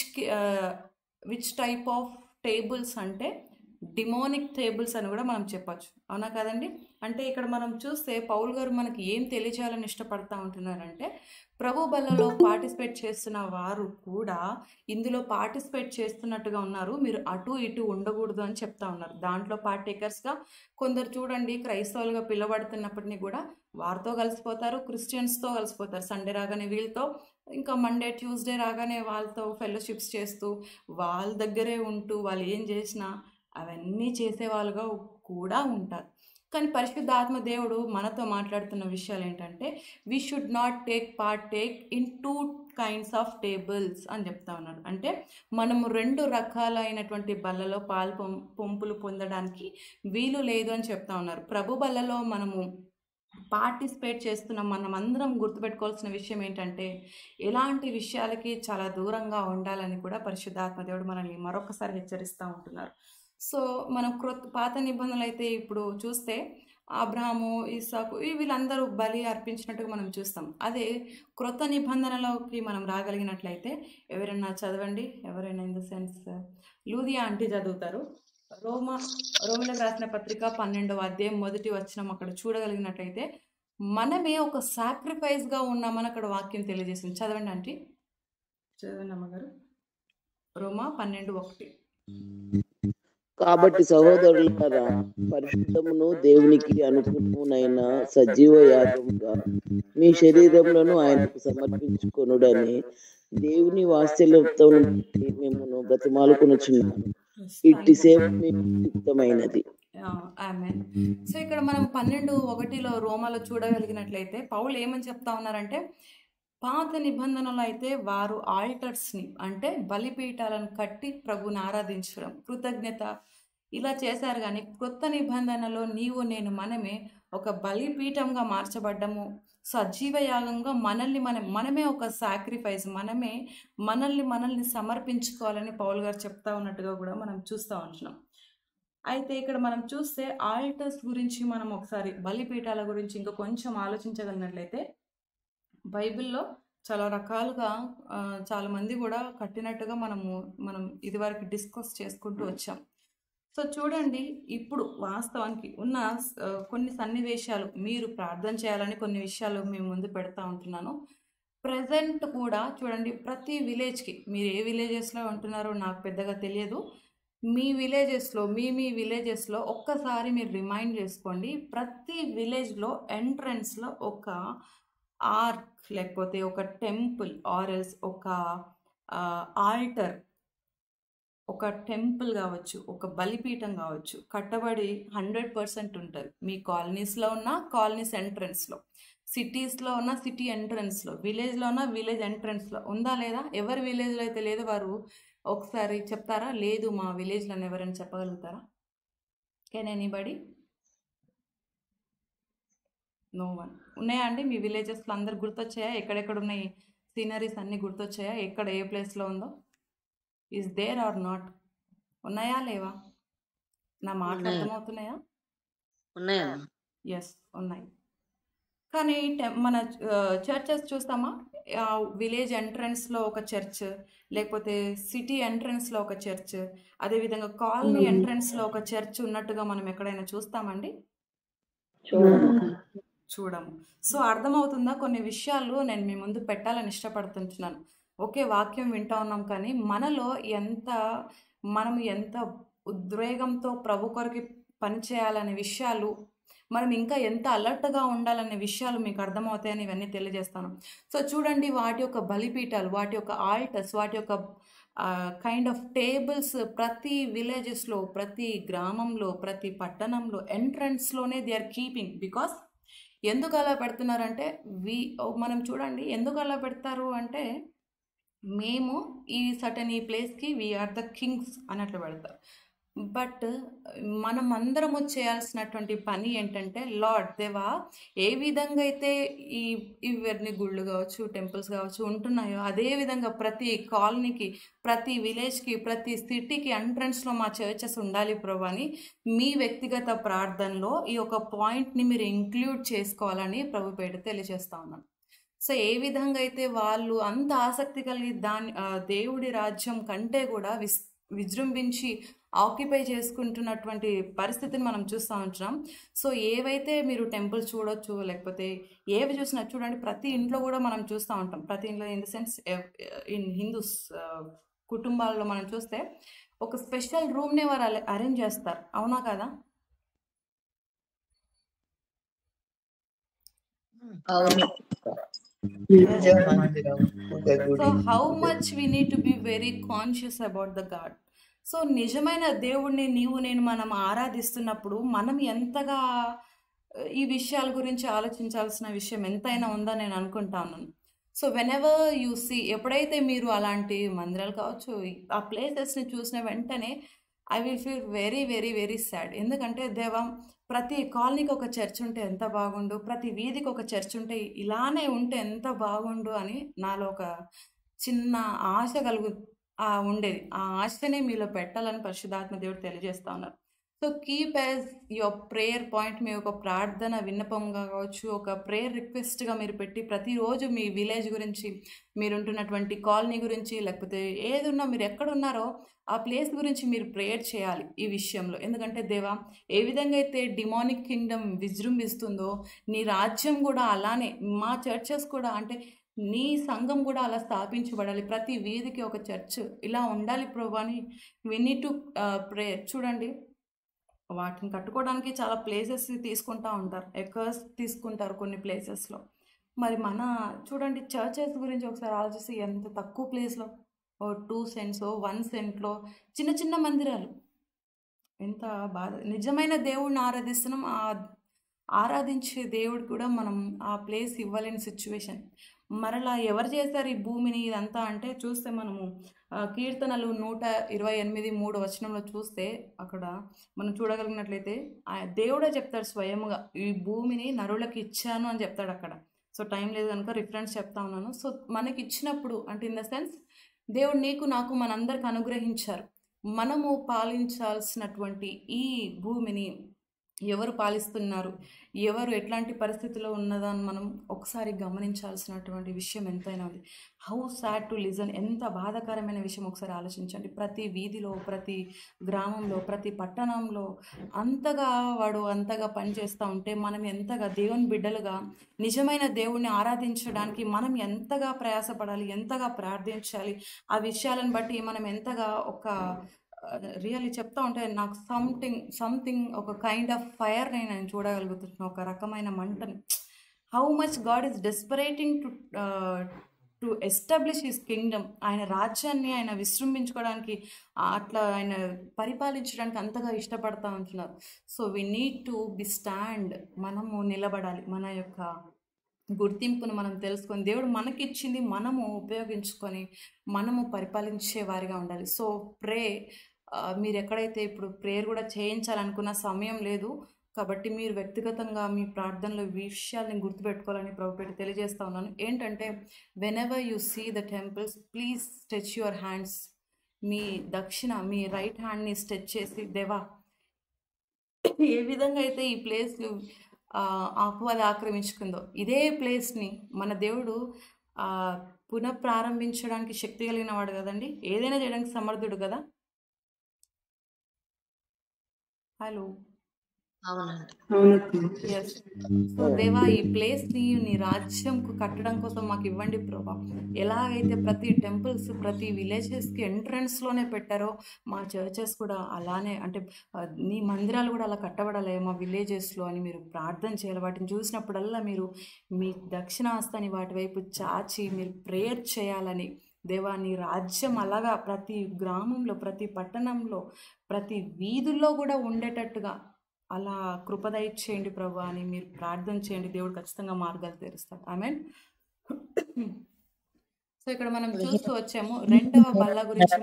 which type of tables అంటే డిమోనిక్ టేబుల్స్ అని కూడా మనం చెప్పొచ్చు అవునా కదండి అంటే ఇక్కడ మనం చూస్తే పౌల్ గారు మనకి ఏం తెలియజేయాలని ఇష్టపడతా ఉంటున్నారంటే ప్రభు బల్లలో పార్టిసిపేట్ చేస్తున్న వారు కూడా ఇందులో పార్టిసిపేట్ చేస్తున్నట్టుగా ఉన్నారు మీరు అటు ఇటు ఉండకూడదు అని చెప్తా ఉన్నారు దాంట్లో పార్టేకర్స్గా కొందరు చూడండి క్రైస్తవులుగా పిలవడుతున్నప్పటినీ కూడా వారితో కలిసిపోతారు క్రిస్టియన్స్తో కలిసిపోతారు సండే రాగానే వీళ్ళతో ఇంకా మండే ట్యూస్డే రాగానే వాళ్ళతో ఫెలోషిప్స్ చేస్తూ వాళ్ళ దగ్గరే ఉంటూ వాళ్ళు ఏం చేసినా అవన్నీ చేసేవాళ్ళుగా కూడా ఉంటారు కానీ పరిశుద్ధ ఆత్మ దేవుడు మనతో మాట్లాడుతున్న విషయాలు ఏంటంటే we should not take part take in two kinds of tables అని చెప్తా ఉన్నాడు అంటే మనము రెండు రకాలైనటువంటి బల్లలో పాలు పొం పొంపులు పొందడానికి వీలు లేదు అని చెప్తా ఉన్నారు ప్రభు బల్లలో మనము పార్టిసిపేట్ చేస్తున్న మనం అందరం గుర్తుపెట్టుకోవాల్సిన విషయం ఏంటంటే ఎలాంటి విషయాలకి చాలా దూరంగా ఉండాలని కూడా పరిశుద్ధాత్మ దేవుడు మనల్ని మరొకసారి హెచ్చరిస్తూ ఉంటున్నారు సో మనం క్రొత్త పాత నిబంధనలు అయితే ఇప్పుడు చూస్తే అబ్రహాము ఇసాకు ఈ వీళ్ళందరూ బలి అర్పించినట్టుగా మనం చూస్తాం అదే క్రొత్త నిబంధనలోకి మనం రాగలిగినట్లయితే ఎవరైనా చదవండి ఎవరైనా in the sense Lydia aunty చదువుతారు రోమా రోమిలకు రాసిన పత్రిక పన్నెండవ అధ్యాయం మొదటి వచనం అక్కడ చూడగలిగినట్లయితే మనమే ఒక సాక్రిఫైస్గా ఉన్నామని అక్కడ వాక్యం తెలియజేసింది చదవండి ఆంటీ చదవండి అమ్మగారు రోమా పన్నెండు ఒకటి కాబట్టి సహోదరులారా పరిశుద్ధమును దేవునికి అనుకూలమునైన సజీవ యాగముగా మీ శరీరములను ఆయనకు సమర్పించుకొనుడని దేవుని వాత్సల్యతను బట్టి మిమ్మల్ని బ్రతిమాలుకొనుచున్నాను ఇట్టి సేవ మీకు యుక్తమైనది ఆమె సో ఇక్కడ మనం పన్నెండు ఒకటిలో రోమాలో చూడగలిగినట్లయితే పౌలు ఏమని చెప్తా ఉన్నారంటే పాత నిబంధనలు అయితే వారు ఆల్టర్స్ని అంటే బలిపీఠాలను కట్టి ప్రభుని ఆరాధించడం కృతజ్ఞత ఇలా చేశారు కానీ కొత్త నిబంధనలో నీవు నేను మనమే ఒక బలిపీఠంగా మార్చబడ్డము సజీవ యాగంగా మనల్ని మనం మనమే ఒక సాక్రిఫైస్ మనమే మనల్ని మనల్ని సమర్పించుకోవాలని పౌల్ గారు చెప్తా ఉన్నట్టుగా కూడా మనం చూస్తూ ఉంటున్నాం అయితే ఇక్కడ మనం చూస్తే ఆల్టర్స్ గురించి మనం ఒకసారి బలిపీఠాల గురించి ఇంకా కొంచెం ఆలోచించగలిగినట్లయితే బైబిల్లో చాలా రకాలుగా ఆ, చాలా మంది కూడా కట్టినట్టుగా మనము మనం ఇదివరకు డిస్కస్ చేసుకుంటూ వచ్చాం సో చూడండి ఇప్పుడు వాస్తవానికి ఉన్న ఆ, కొన్ని సన్నివేశాలు మీరు ప్రార్థన చేయాలని కొన్ని విషయాలు మేము ముందు పెడతా ఉంటున్నాను ప్రజెంట్ కూడా చూడండి ప్రతి విలేజ్కి మీరు ఏ విలేజెస్లో ఉంటున్నారో నాకు పెద్దగా తెలియదు మీ విలేజెస్లో మీ మీ విలేజెస్లో ఒక్కసారి మీరు రిమైండ్ చేసుకోండి ప్రతి విలేజ్లో ఎంట్రన్స్లో ఒక ఆర్క్ లేకపోతే ఒక టెంపుల్ ఆర్ఎల్స్ ఒక ఆల్టర్ ఒక టెంపుల్ కావచ్చు ఒక బలిపీఠం కావచ్చు కట్టబడి హండ్రెడ్ పర్సెంట్ ఉంటుంది మీ కాలనీస్లో ఉన్న కాలనీస్ ఎంట్రన్స్లో సిటీస్లో ఉన్న సిటీ ఎంట్రన్స్లో విలేజ్లో ఉన్న విలేజ్ ఎంట్రన్స్లో ఉందా లేదా ఎవరి విలేజ్లో అయితే లేదో వారు ఒకసారి చెప్తారా లేదు మా విలేజ్లో ఎవరైనా చెప్పగలుగుతారా కెన్ ఎనీబడి నో వన్ ఉన్నాయా అండి మీ విలేజెస్లో అందరు గుర్తొచ్చాయా ఎక్కడెక్కడ ఉన్నాయి సీనరీస్ అన్నీ గుర్తొచ్చాయా ఎక్కడ ఏ ప్లేస్లో ఉందో ఈజ్ దేర్ ఆర్ నాట్ ఉన్నాయా లేవా నా మాటలు ఉన్నాయి. అర్థమవుతున్నాయా ఉన్నాయమ్మా ఎస్ ఉన్నాయి కానీ టెం- మన చర్చెస్ చూస్తామా విలేజ్ ఎంట్రన్స్లో ఒక చర్చ్ లేకపోతే సిటీ ఎంట్రన్స్లో ఒక చర్చ్ అదేవిధంగా కాలనీ మ్మ్. ఎంట్రన్స్లో ఒక చర్చ్ ఉన్నట్టుగా మనం ఎక్కడైనా చూస్తామండి చూడము చూడము సో అర్థమవుతుందా కొన్ని విషయాలు నేను మీ ముందు పెట్టాలని ఇష్టపడుతుంటున్నాను ఒకే వాక్యం వింటా ఉన్నాం కానీ మనలో ఎంత మనం ఎంత ఉద్వేగంతో ప్రభు కొరకు పనిచేయాలనే విషయాలు మనం ఇంకా ఎంత అలర్ట్గా ఉండాలనే విషయాలు మీకు అర్థమవుతాయని ఇవన్నీ తెలియజేస్తాను సో చూడండి వాటి యొక్క బలిపీఠాలు వాటి యొక్క ఆల్టర్స్ వాటి యొక్క కైండ్ ఆఫ్ టేబుల్స్ ప్రతి విలేజెస్లో ప్రతి గ్రామంలో ప్రతి పట్టణంలో ఎంట్రన్స్లోనే దే ఆర్ కీపింగ్ బికాస్ ఎందుకు అలా పెడుతున్నారంటే వి మనం చూడండి ఎందుకు అలా పెడతారు అంటే మేము ఈ సటన్ ఈ ప్లేస్కి వీఆర్ ద కింగ్స్ అన్నట్లు పెడతారు బట్ మనం అందరము చేయాల్సినటువంటి పని ఏంటంటే లార్డ్ దేవా ఏ విధంగా అయితే ఈ ఇవన్నీ గుళ్ళు కావచ్చు టెంపుల్స్ కావచ్చు ఉంటున్నాయో అదే విధంగా ప్రతి కాలనీకి ప్రతి విలేజ్కి ప్రతి సిటీకి ఎంట్రన్స్లో మా చర్చెస్ ఉండాలి ప్రభు అని మీ వ్యక్తిగత ప్రార్థనలో ఈ యొక్క పాయింట్ని మీరు ఇంక్లూడ్ చేసుకోవాలని ప్రభు పేట తెలియజేస్తా ఉన్నాను సో ఏ విధంగా అయితే వాళ్ళు అంత ఆసక్తి కలిగి దాని ఆ, దేవుడి రాజ్యం కంటే కూడా విస్ విజృంభించి ఆక్యుపై చేసుకుంటున్నటువంటి పరిస్థితిని మనం చూస్తూ ఉంటున్నాం సో ఏవైతే మీరు టెంపుల్ చూడొచ్చు లేకపోతే ఏవి చూసినా చూడండి ప్రతి ఇంట్లో కూడా మనం చూస్తూ ఉంటాం ప్రతి ఇంట్లో in the sense in Hindus కుటుంబాల్లో మనం చూస్తే ఒక స్పెషల్ రూమ్ని వారు అరేంజ్ చేస్తారు అవునా కదా అవును so how much we need to be very conscious about the God so నిజమైన దేవుణ్ణి నీవు నేను మనం ఆరాధిస్తున్నప్పుడు మనం ఎంతగా ఆ, ఈ విషయాల గురించి ఆలోచించాల్సిన విషయం ఎంతైనా ఉందని నేను అనుకుంటా ఉన్నాను so whenever you see ఎప్పుడైతే మీరు అలాంటి మందిరాలు కావచ్చు ఆ ప్లేసెస్ని చూసిన వెంటనే I will feel very very very sad ఎందుకంటే దేవా ప్రతి కాలనీకి ఒక చర్చ్ ఉంటే ఎంత బాగుండు ప్రతి వీధికి ఒక చర్చ్ ఉంటే ఇలానే ఉంటే ఎంత బాగుండు అని నాలో ఒక చిన్న ఆశ కలుగు ఆ ఉండేది ఆ ఆశనే మీలో పెట్టాలని పరిశుద్ధాత్మ దేవుడు తెలియజేస్తా ఉన్నారు so keep as your prayer point మీ ఒక ప్రార్థన విన్నపంగా కావచ్చు ఒక ప్రేయర్ రిక్వెస్ట్గా మీరు పెట్టి ప్రతిరోజు మీ విలేజ్ గురించి మీరు ఉంటున్నటువంటి కాలనీ గురించి లేకపోతే ఏది ఉన్నా మీరు ఎక్కడున్నారో ఆ ప్లేస్ గురించి మీరు ప్రేయర్ చేయాలి ఈ విషయంలో ఎందుకంటే దేవా ఏ విధంగా అయితే డిమానిక్ కింగ్డమ్ విజృంభిస్తుందో నీ రాజ్యం కూడా అలానే మా చర్చెస్ కూడా అంటే నీ సంఘం కూడా అలా స్థాపించబడాలి ప్రతి వీధికి ఒక చర్చ్ ఇలా ఉండాలి ప్రభు అని వి నీడ్ టు ప్రే చూడండి వాటిని కట్టుకోవడానికి చాలా ప్లేసెస్ తీసుకుంటా ఉంటారు ఎకర్స్ తీసుకుంటారు కొన్ని ప్లేసెస్లో మరి మన చూడండి చర్చెస్ గురించి ఒకసారి ఆలోచిస్తే ఎంత తక్కువ ప్లేస్లో ఓ టూ సెంట్స్ వన్ సెంట్లో చిన్న చిన్న మందిరాలు ఎంత బాధ నిజమైన దేవుడిని ఆరాధిస్తున్నాం ఆ ఆరాధించే దేవుడు కూడా మనం ఆ ప్లేస్ ఇవ్వలేని సిచ్యువేషన్ మరలా ఎవరు చేశారు ఈ భూమిని ఇదంతా అంటే చూస్తే మనము ఆ, కీర్తనలు నూట ఇరవై ఎనిమిది మూడు వచనంలో చూస్తే అక్కడ మనం చూడగలిగినట్లయితే ఆ దేవుడే చెప్తాడు స్వయముగా ఈ భూమిని నరులకు ఇచ్చాను అని చెప్తాడు అక్కడ సో టైం లేదు కనుక రిఫరెన్స్ చెప్తా ఉన్నాను సో మనకి ఇచ్చినప్పుడు అంటే ఇన్ ద సెన్స్ దేవుడు నీకు నాకు మనందరికి అనుగ్రహించారు మనము పాలించాల్సినటువంటి ఈ భూమిని ఎవరు పాలిస్తున్నారు ఎవరు ఎట్లాంటి పరిస్థితిలో ఉన్నదని మనం ఒకసారి గమనించాల్సినటువంటి విషయం ఎంతైనా ఉంది హౌ సాడ్ టు లిజన్ ఎంత బాధాకరమైన విషయం ఒకసారి ఆలోచించండి ప్రతి వీధిలో ప్రతి గ్రామంలో ప్రతి పట్టణంలో అంతగా వాడు అంతగా పనిచేస్తూ ఉంటే మనం ఎంతగా దేవుని బిడ్డలుగా నిజమైన దేవుణ్ణి ఆరాధించడానికి మనం ఎంతగా ప్రయాసపడాలి ఎంతగా ప్రార్థించాలి ఆ విషయాలను బట్టి మనం ఎంతగా ఒక రియల్లీ చెప్తా ఉంటే నాకు సంథింగ్ సంథింగ్ ఒక కైండ్ ఆఫ్ ఫైర్ని నేను చూడగలుగుతున్నాను ఒక రకమైన మంటని how much God is desperating to to establish his kingdom ఆయన రాజ్యాన్ని ఆయన విజృంభించుకోవడానికి ఆ, అట్లా ఆయన పరిపాలించడానికి అంతగా ఇష్టపడతా ఉంటున్నారు so we need to be stand మనము నిలబడాలి మన యొక్క గుర్తింపును మనం తెలుసుకొని దేవుడు మనకిచ్చింది మనము ఉపయోగించుకొని మనము పరిపాలించే వారిగా ఉండాలి సో ప్రే మీరు ఎక్కడైతే ఇప్పుడు ప్రేయర్ కూడా చేయించాలనుకున్న సమయం లేదు కాబట్టి మీరు వ్యక్తిగతంగా మీ ప్రార్థనలో ఈ విషయాల్ని గుర్తుపెట్టుకోవాలని ప్రభుపేట తెలియజేస్తా ఉన్నాను ఏంటంటే whenever you see the temples please stretch your hands మీ దక్షిణ మీ రైట్ హ్యాండ్ని స్ట్రెచ్ చేసి దేవా ఏ విధంగా అయితే ఈ ప్లేస్ ఆ, ఆకు అది ఆక్రమించుకుందో ఇదే ప్లేస్ని మన దేవుడు ఆ, పునఃప్రారంభించడానికి శక్తి కలిగిన వాడు కదండి ఏదైనా చేయడానికి సమర్థుడు కదా హలో అవునండి అవునక్క ఎస్ సో దేవా ఈ ప్లేస్ ని నీ రాజ్యంకు కట్టడం కోసం మాకు ఇవ్వండి ప్రభా ఎలాగైతే ప్రతి టెంపుల్స్ ప్రతి విలేజెస్ కి ఎంట్రన్స్ లోనే పెట్టారో మా చర్చెస్ కూడా అలానే అంటే ఆ, నీ మందిరాలు కూడా అలా కట్టబడాలి మా విలేజెస్ లో అని మీరు ప్రార్థన చేయాలి వాటిని చూసినప్పుడల్లా మీరు మీ దక్షిణాస్తాని వాటి వైపు చాచి మీరు ప్రేయర్ చేయాలని దేవా నీ రాజ్యం అలాగా ప్రతి గ్రామంలో ప్రతి పట్టణంలో ప్రతి వీధుల్లో కూడా ఉండేటట్టుగా అలా కృపదయ చేయండి ప్రభు అని మీరు ప్రార్థన చేయండి దేవుడు ఖచ్చితంగా మార్గాలు తెరుస్తాడు ఆమె సో ఇక్కడ మనం చూస్తూ వచ్చాము రెండవ బల్ల గురించి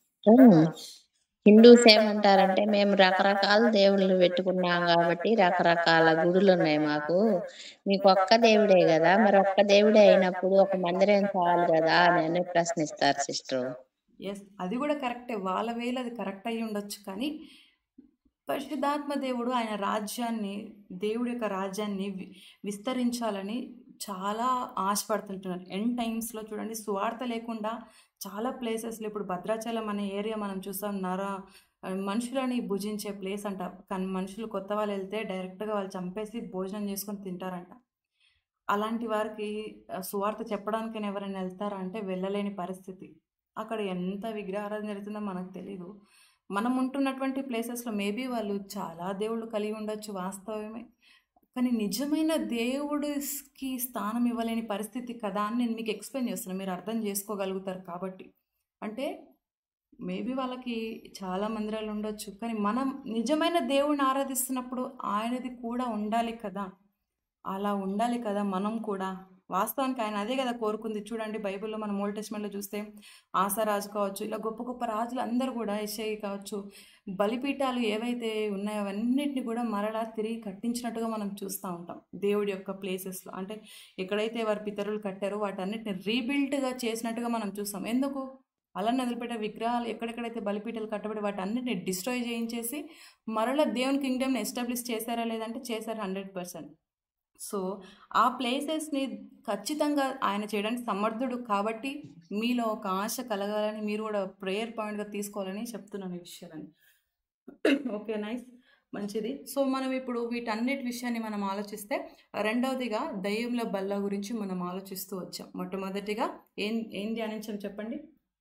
హిందూస్ ఏమంటారంటే మేము రకరకాల దేవుళ్ళు పెట్టుకున్నాం కాబట్టి రకరకాల గుడులు ఉన్నాయి మాకు మీకు ఒక్క దేవుడే కదా మరి ఒక్క దేవుడే అయినప్పుడు ఒక మందిరం చాలు కదా అని ప్రశ్నిస్తారు సిస్టర్ ఎస్ అది కూడా కరెక్టే వాళ్ళ వేలు అది కరెక్ట్ అయ్యి ఉండొచ్చు కానీ పరిశుద్ధాత్మ దేవుడు ఆయన రాజ్యాన్ని దేవుడి యొక్క రాజ్యాన్ని వి- విస్తరించాలని చాలా ఆశపడుతుంటున్నారు ఎండ్ టైమ్స్లో చూడండి సువార్త లేకుండా చాలా ప్లేసెస్లో ఇప్పుడు భద్రాచలం అనే ఏరియా మనం చూస్తాం నర మనుషులని భుజించే ప్లేస్ అంట కానీ మనుషులు కొత్త వాళ్ళు వెళ్తే డైరెక్ట్గా వాళ్ళు చంపేసి భోజనం చేసుకొని తింటారంట అలాంటి వారికి ఆ, సువార్త చెప్పడానికైనా ఎవరైనా వెళ్తారా అంటే వెళ్ళలేని పరిస్థితి అక్కడ ఎంత విగ్రహారాధన జరుగుతుందో మనకు తెలీదు మనం ఉంటున్నటువంటి ప్లేసెస్లో మేబీ వాళ్ళు చాలా దేవుళ్ళు కలిగి ఉండొచ్చు వాస్తవమే కానీ నిజమైన దేవుడికి స్థానం ఇవ్వలేని పరిస్థితి కదా అని నేను మీకు ఎక్స్ప్లెయిన్ చేస్తున్నాను మీరు అర్థం చేసుకోగలుగుతారు కాబట్టి అంటే మేబీ వాళ్ళకి చాలా మందిరాలు ఉండొచ్చు కానీ మనం నిజమైన దేవుడిని ఆరాధిస్తున్నప్పుడు ఆయనది కూడా ఉండాలి కదా అలా ఉండాలి కదా మనం కూడా వాస్తవానికి ఆయన అదే కదా కోరుకుంది చూడండి బైబిల్లో మనం ఓల్డ్ టెస్ట్మెంట్లో చూస్తే ఆసారాజు కావచ్చు ఇలా గొప్ప గొప్ప రాజులు అందరూ కూడా ఎస్ఐ కావచ్చు బలిపీఠాలు ఏవైతే ఉన్నాయో అవన్నిటిని కూడా మరలా తిరిగి కట్టించినట్టుగా మనం చూస్తూ ఉంటాం దేవుడి యొక్క ప్లేసెస్లో అంటే ఎక్కడైతే వారి పితరులు కట్టారో వాటన్నిటిని రీబిల్డ్గా చేసినట్టుగా మనం చూస్తాం ఎందుకు అలానే వదిలిపెట్టే విగ్రహాలు ఎక్కడెక్కడైతే బలిపీఠాలు కట్టబడి వాటి అన్నిటిని డిస్ట్రాయ్ చేయించేసి మరలా దేవుని కింగ్డమ్ని ఎస్టాబ్లిష్ చేశారా లేదంటే చేశారు హండ్రెడ్ పర్సెంట్ సో ఆ ప్లేసెస్ని ఖచ్చితంగా ఆయన చేయడానికి సమర్థుడు కాబట్టి మీలో ఒక ఆశ కలగాలని మీరు కూడా ప్రేయర్ పాయింట్గా తీసుకోవాలని చెప్తున్నాను ఈ విషయాలని ఓకే నైస్ మంచిది సో మనం ఇప్పుడు వీటన్నిటి విషయాన్ని మనం ఆలోచిస్తే రెండవదిగా దయ్యంలో బల్ల గురించి మనం ఆలోచిస్తూ వచ్చాం మొట్టమొదటిగా ఏం ఏం ధ్యానించాం చెప్పండి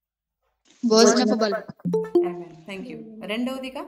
భోజనపు బల్ల థ్యాంక్ యూ రెండవదిగా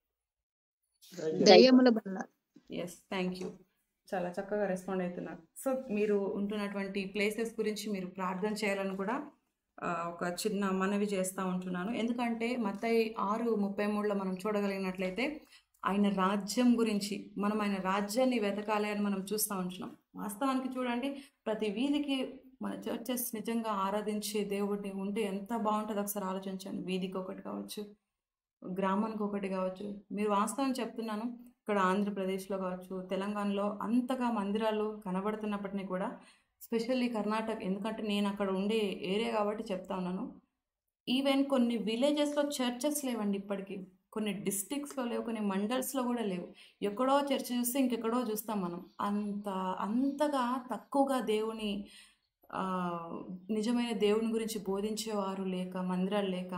దయ్యముల బల్ల ఎస్ థ్యాంక్ యూ చాలా చక్కగా రెస్పాండ్ అవుతున్నారు సో మీరు ఉంటున్నటువంటి ప్లేసెస్ గురించి మీరు ప్రార్థన చేయాలని కూడా ఆ, ఒక చిన్న మనవి చేస్తూ ఉంటున్నాను ఎందుకంటే మత్తయి ఆరు ముప్పై మూడులో మనం చూడగలిగినట్లయితే ఆయన రాజ్యం గురించి మనం ఆయన రాజ్యాన్ని వెతకాలి అని మనం చూస్తూ ఉంటున్నాం వాస్తవానికి చూడండి ప్రతి వీధికి మన చర్చెస్ నిజంగా ఆరాధించే దేవుడిని ఉంటే ఎంత బాగుంటుందో ఒకసారి ఆలోచించండి వీధికి ఒకటి కావచ్చు గ్రామానికి ఒకటి కావచ్చు మీరు వాస్తవం చెప్తున్నాను ఇక్కడ ఆంధ్రప్రదేశ్లో కావచ్చు తెలంగాణలో అంతగా మందిరాలు కనబడుతున్నప్పటినీ కూడా స్పెషల్లీ కర్ణాటక ఎందుకంటే నేను అక్కడ ఉండే ఏరియా కాబట్టి చెప్తా ఉన్నాను ఈవెన్ కొన్ని విలేజెస్లో చర్చెస్ లేవండి ఇప్పటికీ కొన్ని డిస్ట్రిక్ట్స్లో లేవు కొన్ని మండల్స్లో కూడా లేవు ఎక్కడో చర్చ్ చూస్తే ఇంకెక్కడో చూస్తాం మనం అంత అంతగా తక్కువగా దేవుని ఆ, నిజమైన దేవుని గురించి బోధించేవారు లేక మందిరాలు లేక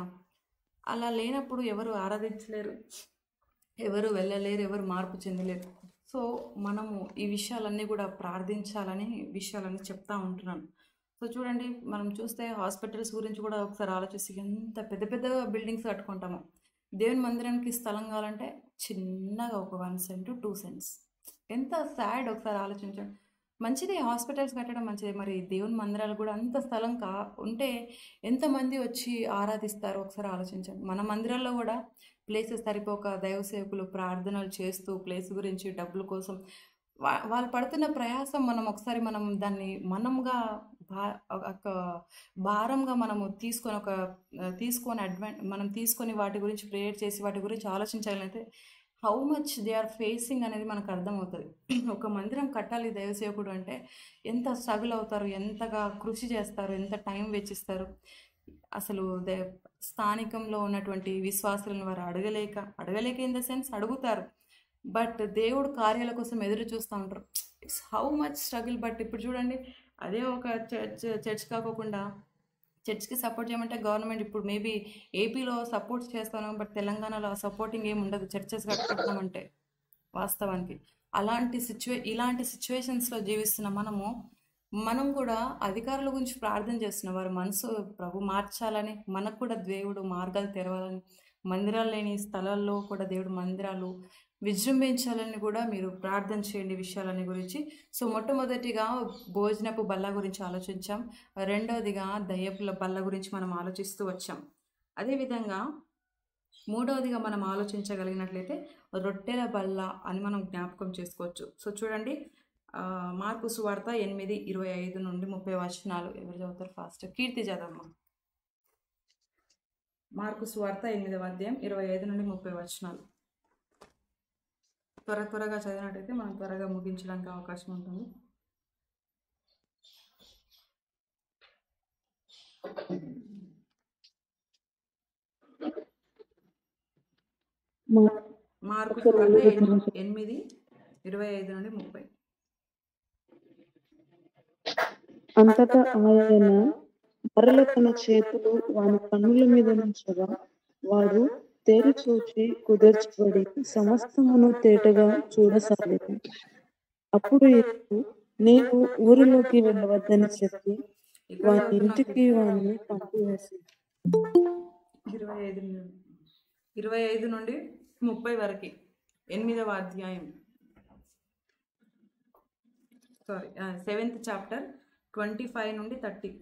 అలా లేనప్పుడు ఎవరు ఆరాధించలేరు ఎవరు వెళ్ళలేరు ఎవరు మార్పు చెందలేరు సో మనము ఈ విషయాలన్నీ కూడా ప్రార్థించాలని విషయాలన్నీ చెప్తా ఉంటున్నాను సో చూడండి మనం చూస్తే హాస్పిటల్స్ గురించి కూడా ఒకసారి ఆలోచిస్తే ఎంత పెద్ద పెద్ద బిల్డింగ్స్ కట్టుకుంటాము దేవుని మందిరానికి స్థలం కావాలంటే చిన్నగా ఒక వన్ సెంట్ టూ సెంట్స్ ఎంత సాడ్ ఒకసారి ఆలోచించండి మంచిదే హాస్పిటల్స్ కట్టడం మంచిదే మరి దేవుని మందిరాలు కూడా అంత స్థలం కా ఉంటే ఎంతమంది వచ్చి ఆరాధిస్తారో ఒకసారి ఆలోచించండి మన మందిరాల్లో కూడా ప్లేసెస్ సరిపోక దైవ సేవకులు ప్రార్థనలు చేస్తూ ప్లేస్ గురించి డబ్బుల కోసం వా- వాళ్ళు పడుతున్న ప్రయాసం మనం ఒకసారి మనం దాన్ని మనంగా భా ఒక భారంగా మనము తీసుకొని ఒక ఆ, తీసుకొని అడ్వాన్ మనం తీసుకొని వాటి గురించి ప్రేయర్ చేసి వాటి గురించి ఆలోచించాలంటే how much they are facing అనేది మనకు అర్థమవుతుంది ఒక మందిరం కట్టాలి దైవసేవకుడు అంటే ఎంత స్ట్రగుల్ అవుతారు ఎంతగా కృషి చేస్తారు ఎంత టైం వెచ్చిస్తారు అసలు దే స్థానికంలో ఉన్నటువంటి విశ్వాసులను వారు అడగలేక అడగలేక ఇన్ ద సెన్స్ అడుగుతారు బట్ దేవుడు కార్యాల కోసం ఎదురు చూస్తూ ఉంటారు it's how much struggle but ఇప్పుడు చూడండి అదే ఒక చర్చ్ చర్చ్ కాకోకుండా చర్చ్కి సపోర్ట్ చేయమంటే గవర్నమెంట్ ఇప్పుడు మేబీ ఏపీలో సపోర్ట్ చేస్తాను బట్ తెలంగాణలో సపోర్టింగ్ ఏమి ఉండదు చర్చెస్ కట్టుకుంటామంటే వాస్తవానికి అలాంటి సిచ్యువే ఇలాంటి సిచ్యువేషన్స్లో జీవిస్తున్న మనము మనం కూడా అధికారుల గురించి ప్రార్థన చేస్తున్నాం వారి మనసు ప్రభు మార్చాలని మనకు కూడా దేవుడు మార్గాలు తెరవాలని మందిరాలు లేని స్థలాల్లో కూడా దేవుడు మందిరాలు విజృంభించాలని కూడా మీరు ప్రార్థన చేయండి ఈ విషయాలని గురించి సో మొట్టమొదటిగా భోజనపు బల్ల గురించి ఆలోచించాం రెండవదిగా దయ్యపుల బల్ల గురించి మనం ఆలోచిస్తూ వచ్చాం అదేవిధంగా మూడవదిగా మనం ఆలోచించగలిగినట్లయితే రొట్టెల బల్ల అని మనం జ్ఞాపకం చేసుకోవచ్చు సో చూడండి ఆ, మార్కు సువార్త ఎనిమిది ఇరవై ఐదు నుండి ముప్పై వచనాలు ఎవరు చదువుతారు ఫాస్ట్ కీర్తి చదవమ్మా మార్కు సువార్త ఎనిమిదవ అధ్యాయం ఇరవై ఐదు నుండి ముప్పై వచనాలు త్వర త్వరగా చదివినట్టయితే మనం త్వరగా ముగించడానికి అవకాశం ఉంటుంది మా- మార్కు ఒకసారి సువార్త మళ్ళీ ఎనిమిది చెప్పండి. ఎనిమిది ఇరవై ఐదు నుండి ముప్పై అంతటా ఆయన మరల తన చేతులు వాని కన్నుల మీద నుంచగా వాడు తేరి చూచి కుదర్చబడి సమస్తమును తేటగా చూడసాగాడు అప్పుడు యేసు నేను ఊరిలోకి వెళ్ళవద్దని చెప్పి ఇక్కడ వాని చదువుతున్నాం ఇంటికి వాడిని పంపివేసి ఇరవై ఐదు నుండి ఇరవై ఐదు నుండి ముప్పై వరకు ఎనిమిదవ అధ్యాయం sorry seventh chapter twenty five నుండి థర్టీ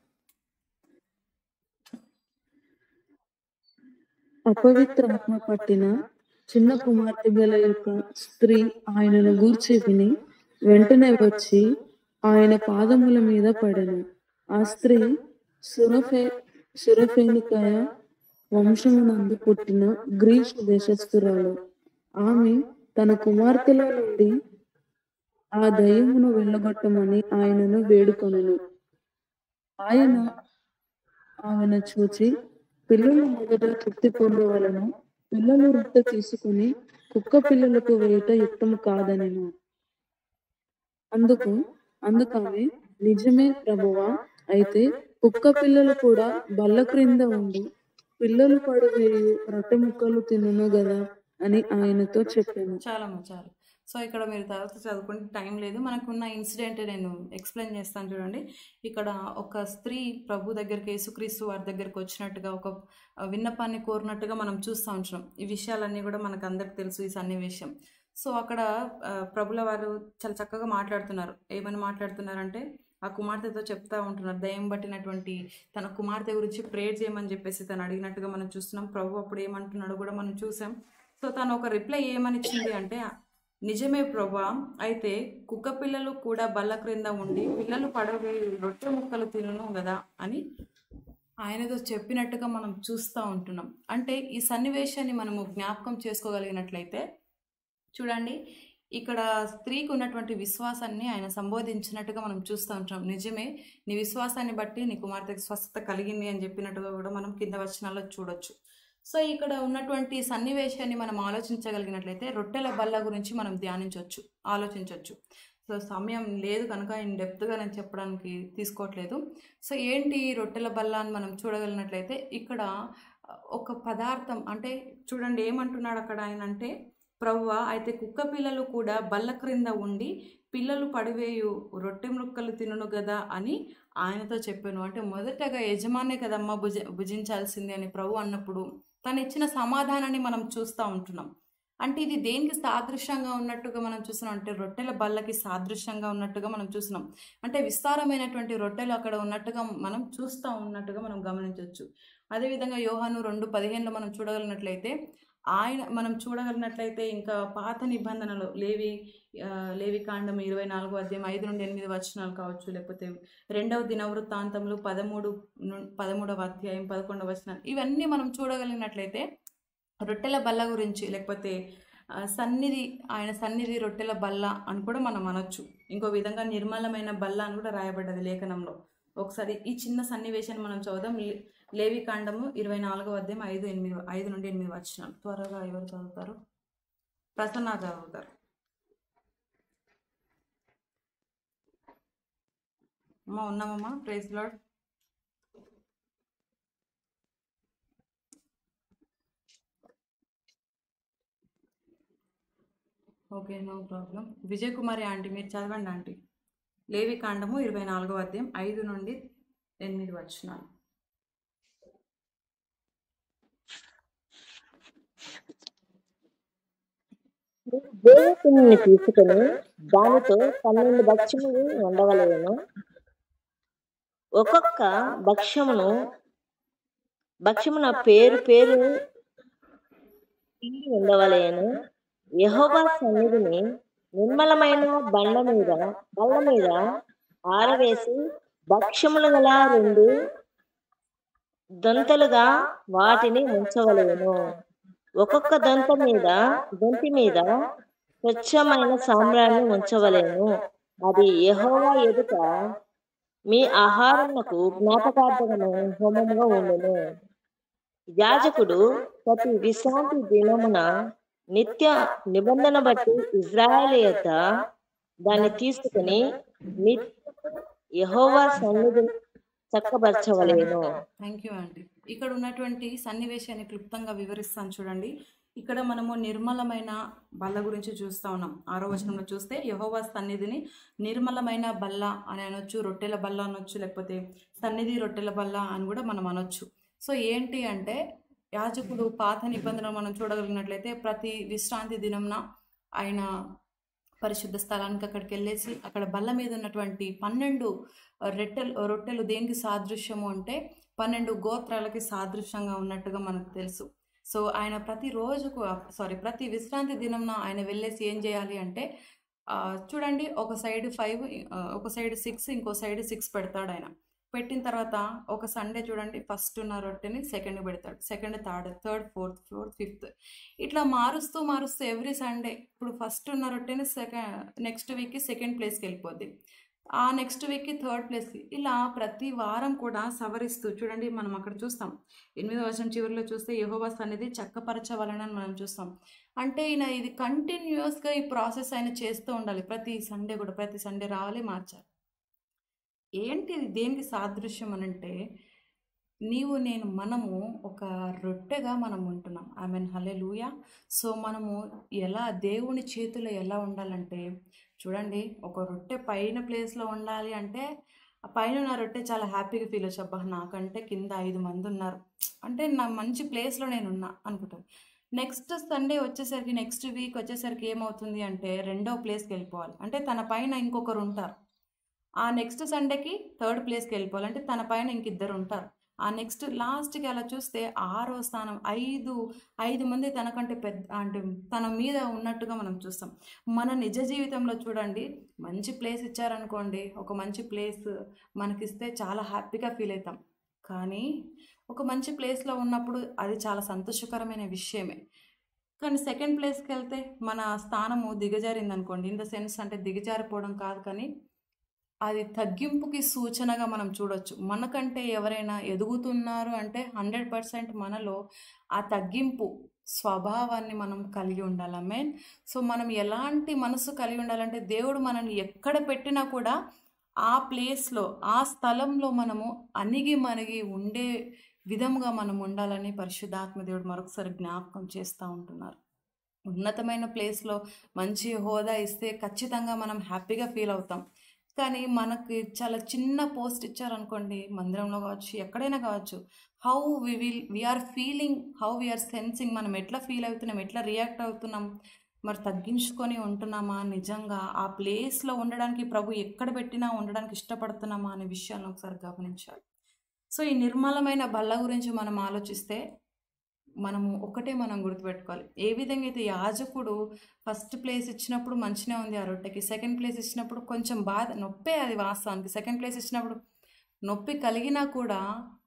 అపవిత్ర ఆత్మ పట్టిన చిన్న కుమార్తె గల యొక్క స్త్రీ ఆయనను గూర్చి విని వెంటనే వచ్చి ఆయన పాదముల మీద పడెను ఆ స్త్రీ సురఫే సురఫేనికాయ వంశమునందు పుట్టిన గ్రీసు దేశస్థురాలు ఆమె తన కుమార్తెల నుండి ఆ దయ్యమును వెళ్ళగొట్టమని ఆయనను వేడుకొనెను ఆయన ఆమెను చూచి పిల్లలు మొదట తృప్తి పొందవలను పిల్లలు రొట్టె తీసుకుని కుక్క పిల్లలకు వేయట యుక్తం కాదనెను అందుకు అందుకని నిజమే ప్రభువా అయితే కుక్క పిల్లలు కూడా బల్ల క్రింద ఉండి పిల్లలు పడవేయు రొట్టె ముక్కలు తినును గదా అని ఆయనతో చెప్పాను చాలా చాలు సో ఇక్కడ మీరు తర్వాత చదువుకుంటే టైం లేదు మనకున్న ఇన్సిడెంట్ నేను ఎక్స్ప్లెయిన్ చేస్తాను చూడండి ఇక్కడ ఒక స్త్రీ ప్రభు దగ్గరికి యేసుక్రీస్తు వారి దగ్గరికి వచ్చినట్టుగా ఒక విన్నపాన్ని కోరినట్టుగా మనం చూస్తూ ఉంటున్నాం ఈ విషయాలన్నీ కూడా మనకు అందరికి తెలుసు ఈ సన్నివేశం సో అక్కడ ఆ, ప్రభుల వారు చాలా చక్కగా మాట్లాడుతున్నారు ఏమని మాట్లాడుతున్నారంటే ఆ కుమార్తెతో చెప్తా ఉంటున్నారు దయ్యం పట్టినటువంటి తన కుమార్తె గురించి ప్రేయర్ చేయమని చెప్పేసి తను అడిగినట్టుగా మనం చూస్తున్నాం ప్రభు అప్పుడు ఏమంటున్నాడో కూడా మనం చూసాం సో తను ఒక రిప్లై ఏమని ఇచ్చింది అంటే నిజమే ప్రభా అయితే కుక్క పిల్లలు కూడా బల్ల క్రింద ఉండి పిల్లలు పడవే రొట్టె ముక్కలు తినను కదా అని ఆయనతో చెప్పినట్టుగా మనం చూస్తూ ఉంటున్నాం అంటే ఈ సన్నివేశాన్ని మనము జ్ఞాపకం చేసుకోగలిగినట్లయితే చూడండి ఇక్కడ స్త్రీకి ఉన్నటువంటి విశ్వాసాన్ని ఆయన సంబోధించినట్టుగా మనం చూస్తూ ఉంటాం నిజమే నీ విశ్వాసాన్ని బట్టి నీ కుమార్తెకి స్వస్థత కలిగింది అని చెప్పినట్టుగా కూడా మనం కింద వచనాల్లో చూడొచ్చు సో ఇక్కడ ఉన్నటువంటి సన్నివేశాన్ని మనం ఆలోచించగలిగినట్లయితే రొట్టెల బల్ల గురించి మనం ధ్యానించవచ్చు ఆలోచించవచ్చు సో సమయం లేదు కనుక ఇన్ డెప్త్గా నేను చెప్పడానికి తీసుకోవట్లేదు సో ఏంటి ఈ రొట్టెల బల్ల అని మనం చూడగలిగినట్లయితే ఇక్కడ ఒక పదార్థం అంటే చూడండి ఏమంటున్నాడు అక్కడ ఆయన అంటే ప్రవ్వ అయితే కుక్క పిల్లలు కూడా బల్ల క్రింద ఉండి పిల్లలు పడివేయు రొట్టె ముక్కలు తినను కదా అని ఆయనతో చెప్పాను అంటే మొదటగా యజమానే కదమ్మా భుజ భుజించాల్సింది అని ప్రభు అన్నప్పుడు తను ఇచ్చిన సమాధానాన్ని మనం చూస్తూ ఉంటున్నాం అంటే ఇది దేనికి సాదృశ్యంగా ఉన్నట్టుగా మనం చూస్తున్నాం అంటే రొట్టెల బల్లకి సాదృశ్యంగా ఉన్నట్టుగా మనం చూస్తున్నాం అంటే విస్తారమైనటువంటి రొట్టెలు అక్కడ ఉన్నట్టుగా మనం చూస్తూ ఉన్నట్టుగా మనం గమనించవచ్చు అదేవిధంగా యోహాను రెండు పదిహేనులో మనం చూడగలిగినట్లయితే ఆయన మనం చూడగలిగినట్లయితే ఇంకా పాత నిబంధనలు లేవి ఆ, లేవి కాండం ఇరవై నాలుగో అధ్యాయం ఐదు నుండి ఎనిమిది వచనాలు కావచ్చు లేకపోతే రెండవ దినవృత్తాంతములు పదమూడు ను- పదమూడవ అధ్యాయం పదకొండవ వచనాలు ఇవన్నీ మనం చూడగలిగినట్లయితే రొట్టెల బల్ల గురించి లేకపోతే ఆ, సన్నిధి ఆయన సన్నిధి రొట్టెల బల్ల అని కూడా మనం అనొచ్చు ఇంకో విధంగా నిర్మలమైన బల్ల అని కూడా రాయబడ్డది లేఖనంలో ఒకసారి ఈ చిన్న సన్నివేశాన్ని మనం చదువుదాం లే- లేవి కాండము ఇరవై నాలుగవ అధ్యాయం ఐదు ఎనిమిది ఐదు నుండి ఎనిమిది వచ్చినాలు త్వరగా ఎవరు చదువుతారు ప్రసన్న చదువుతారు అమ్మా ఉన్నామమ్మా praise Lord okay no problem Vijay Kumari aunty మీరు చదవండి ఆంటీ లేవి కాండము ఇరవై నాలుగో అధ్యాయం ఐదు నుండి ఎనిమిది వచ్చినాలు దేవకుని తీసుకుని దానితో పన్నెండు భక్ష్యములు ఉండవలేను ఒక్కొక్క భక్ష్యమును భక్ష్యమున పేరు పేరు తిండి ఉండవలేను యెహోవా సన్నిధిని నిర్మలమైన బండ మీద బల్ల మీద ఆరవేసి భక్ష్యములు గల రెండు దొంతలుగా వాటిని ఉంచవలేను ఒక్కొక్క దొంత మీద దొంతి మీద స్వచ్ఛమైన సామ్రాన్ని ఉంచవలేను అది యెహోవా ఎదుట మీ ఆహారమునకు జ్ఞాపకార్థమైన హోమముగా ఉండును యాజకుడు ప్రతి విశ్రాంతి దినమున నిత్య నిబంధన బట్టి ఇజ్రాయేల్ యొక్క దాన్ని తీసుకుని నిత్య యెహోవా సన్నిధి చక్కబరచవలేను థ్యాంక్ యూ ఆంటీ ఇక్కడ ఉన్నటువంటి సన్నివేశాన్ని క్లుప్తంగా వివరిస్తాను చూడండి ఇక్కడ మనము నిర్మలమైన బల్ల గురించి చూస్తూ ఉన్నాం ఆరో వచనంలో చూస్తే యహోవా సన్నిధిని నిర్మలమైన బల్ల అని అనొచ్చు రొట్టెల బల్ల అనొచ్చు లేకపోతే సన్నిధి రొట్టెల బల్ల అని కూడా మనం అనొచ్చు సో ఏంటి అంటే యాజకుడు పాత నిబంధన మనం చూడగలిగినట్లయితే ప్రతి విశ్రాంతి దినంన ఆయన పరిశుద్ధ స్థలానికి అక్కడికి వెళ్ళేసి అక్కడ బల్ల మీద ఉన్నటువంటి పన్నెండు రొట్టెలు రొట్టెలు దేనికి సాదృశ్యము అంటే పన్నెండు గోత్రాలకి సాదృశ్యంగా ఉన్నట్టుగా మనకు తెలుసు సో ఆయన ప్రతి రోజుకు సారీ ప్రతి విశ్రాంతి దినంన ఆయన వెళ్ళేసి ఏం చేయాలి అంటే ఆ, చూడండి ఒక సైడ్ ఫైవ్ ఒక సైడ్ సిక్స్ ఇంకో సైడ్ సిక్స్ పెడతాడు ఆయన పెట్టిన తర్వాత ఒక సండే చూడండి ఫస్ట్ ఉన్న రొట్టెని సెకండ్ పెడతాడు second third third fourth fourth fifth ఇట్లా మారుస్తూ మారుస్తూ ఎవ్రీ సండే ఇప్పుడు ఫస్ట్ ఉన్న రొట్టెని సెకండ్ నెక్స్ట్ వీక్కి సెకండ్ ప్లేస్కి వెళ్ళిపోద్ది ఆ నెక్స్ట్ వీక్కి థర్డ్ ప్లేస్కి ఇలా ప్రతి వారం కూడా సవరిస్తూ చూడండి మనం అక్కడ చూస్తాం ఎనిమిదో వర్షం చివరిలో చూస్తే యహోవాస్ అనేది చక్కపరచవలనని మనం చూస్తాం అంటే ఈయన ఇది కంటిన్యూస్గా ఈ ప్రాసెస్ ఆయన చేస్తూ ఉండాలి ప్రతి సండే కూడా ప్రతి సండే రావాలి మార్చాలి ఏంటి ఇది దేనికి సాదృశ్యం అని అంటే నీవు నేను మనము ఒక రొట్టెగా మనం ఉంటున్నాం ఐ మీన్ హలే సో మనము ఎలా దేవుని చేతిలో ఎలా ఉండాలంటే చూడండి ఒక రొట్టె పైన ప్లేస్లో ఉండాలి అంటే ఆ పైన ఉన్న రొట్టె చాలా హ్యాపీగా ఫీల్ వచ్చు అబ్బా నాకంటే కింద ఐదు మంది ఉన్నారు అంటే నా మంచి ప్లేస్లో నేను ఉన్నా అనుకుంటాను నెక్స్ట్ సండే వచ్చేసరికి నెక్స్ట్ వీక్ వచ్చేసరికి ఏమవుతుంది అంటే రెండో ప్లేస్కి వెళ్ళిపోవాలి అంటే తన పైన ఇంకొకరు ఉంటారు ఆ నెక్స్ట్ సండేకి థర్డ్ ప్లేస్కి వెళ్ళిపోవాలి అంటే తన పైన ఇంకిద్దరు ఉంటారు ఆ నెక్స్ట్ లాస్ట్కి అలా చూస్తే ఆరో స్థానం ఐదు ఐదు మంది తనకంటే పెద్ద అంటే తన మీద ఉన్నట్టుగా మనం చూస్తాం మన నిజ జీవితంలో చూడండి మంచి ప్లేస్ ఇచ్చారనుకోండి ఒక మంచి ప్లేస్ మనకిస్తే చాలా హ్యాపీగా ఫీల్ అవుతాం కానీ ఒక మంచి ప్లేస్లో ఉన్నప్పుడు అది చాలా సంతోషకరమైన విషయమే కానీ సెకండ్ ప్లేస్కి వెళ్తే మన స్థానము దిగజారింది అనుకోండి ఇన్ ద సెన్స్ అంటే దిగజారిపోవడం కాదు కానీ అది తగ్గింపుకి సూచనగా మనం చూడొచ్చు మనకంటే ఎవరైనా ఎదుగుతున్నారు అంటే హండ్రెడ్ పర్సెంట్ మనలో ఆ తగ్గింపు స్వభావాన్ని మనం కలిగి ఉండాలి మెయిన్ సో మనం ఎలాంటి మనసు కలిగి ఉండాలంటే దేవుడు మనల్ని ఎక్కడ పెట్టినా కూడా ఆ ప్లేస్లో ఆ స్థలంలో మనము అణిగి మణిగి ఉండే విధముగా మనం ఉండాలని పరిశుద్ధాత్మ దేవుడు మరొకసారి జ్ఞాపకం చేస్తూ ఉంటున్నారు ఉన్నతమైన ప్లేస్లో మంచి హోదా ఇస్తే ఖచ్చితంగా మనం హ్యాపీగా ఫీల్ అవుతాం కానీ మనకి చాలా చిన్న పోస్ట్ ఇచ్చారనుకోండి మందిరంలో కావచ్చు ఎక్కడైనా కావచ్చు how we will we're feeling how we're sensing మనం ఎట్లా ఫీల్ అవుతున్నాం ఎట్లా రియాక్ట్ అవుతున్నాం మరి తగ్గించుకొని ఉంటున్నామా నిజంగా ఆ ప్లేస్లో ఉండడానికి ప్రభు ఎక్కడ పెట్టినా ఉండడానికి ఇష్టపడుతున్నామా అనే విషయాన్ని ఒకసారి గమనించాలి సో ఈ నిర్మలమైన బల్ల గురించి మనం ఆలోచిస్తే మనము ఒకటే మనం గుర్తుపెట్టుకోవాలి ఏ విధంగా అయితే యాజకుడు ఫస్ట్ ప్లేస్ ఇచ్చినప్పుడు మంచిగా ఉంది ఆ రొట్టెకి సెకండ్ ప్లేస్ ఇచ్చినప్పుడు కొంచెం బాధ నొప్పే అది వాస్తవానికి సెకండ్ ప్లేస్ ఇచ్చినప్పుడు నొప్పి కలిగినా కూడా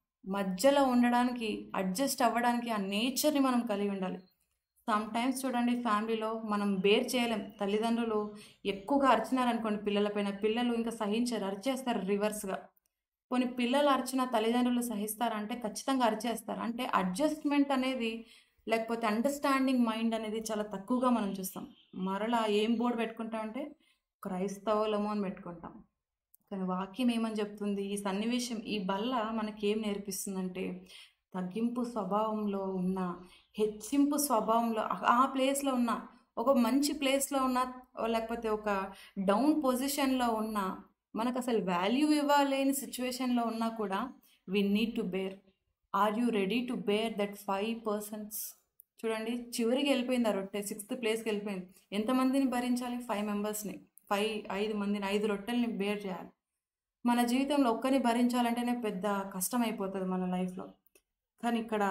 మధ్యలో ఉండడానికి అడ్జస్ట్ అవ్వడానికి ఆ నేచర్ని మనం కలిగి ఉండాలి సమ్ టైమ్స్ చూడండి ఫ్యామిలీలో మనం బేర్ చేయలేం తల్లిదండ్రులు ఎక్కువగా అరిచినారనుకోండి పిల్లలపైన పిల్లలు ఇంకా సహించారు అరిచేస్తారు రివర్స్గా కొన్ని పిల్లలు అరిచిన తల్లిదండ్రులు సహిస్తారంటే ఖచ్చితంగా అరిచేస్తారు అంటే అడ్జస్ట్మెంట్ అనేది లేకపోతే అండర్స్టాండింగ్ మైండ్ అనేది చాలా తక్కువగా మనం చూస్తాం మరలా ఏం బోర్డు పెట్టుకుంటామంటే క్రైస్తవులము అని పెట్టుకుంటాం కానీ వాక్యం ఏమని చెప్తుంది ఈ సన్నివేశం ఈ బల్ల మనకి ఏం నేర్పిస్తుందంటే తగ్గింపు స్వభావంలో ఉన్న హెచ్చింపు స్వభావంలో ఆ- ఆ ప్లేస్లో ఉన్న ఒక మంచి ప్లేస్లో ఉన్న లేకపోతే ఒక డౌన్ పొజిషన్లో ఉన్న మనకు అసలు వాల్యూ ఇవ్వలేని సిచ్యువేషన్లో ఉన్నా కూడా we need to bear are you ready to bear that five persons చూడండి చివరికి వెళ్ళిపోయింది ఆ రొట్టె సిక్స్త్ ప్లేస్కి వెళ్ళిపోయింది ఎంతమందిని భరించాలి ఫైవ్ మెంబర్స్ని ఫైవ్ ఐదు మందిని ఐదు రొట్టెల్ని బేర్ చేయాలి మన జీవితంలో ఒక్కరిని భరించాలంటేనే పెద్ద కష్టం అయిపోతుంది మన లైఫ్లో కానీ ఇక్కడ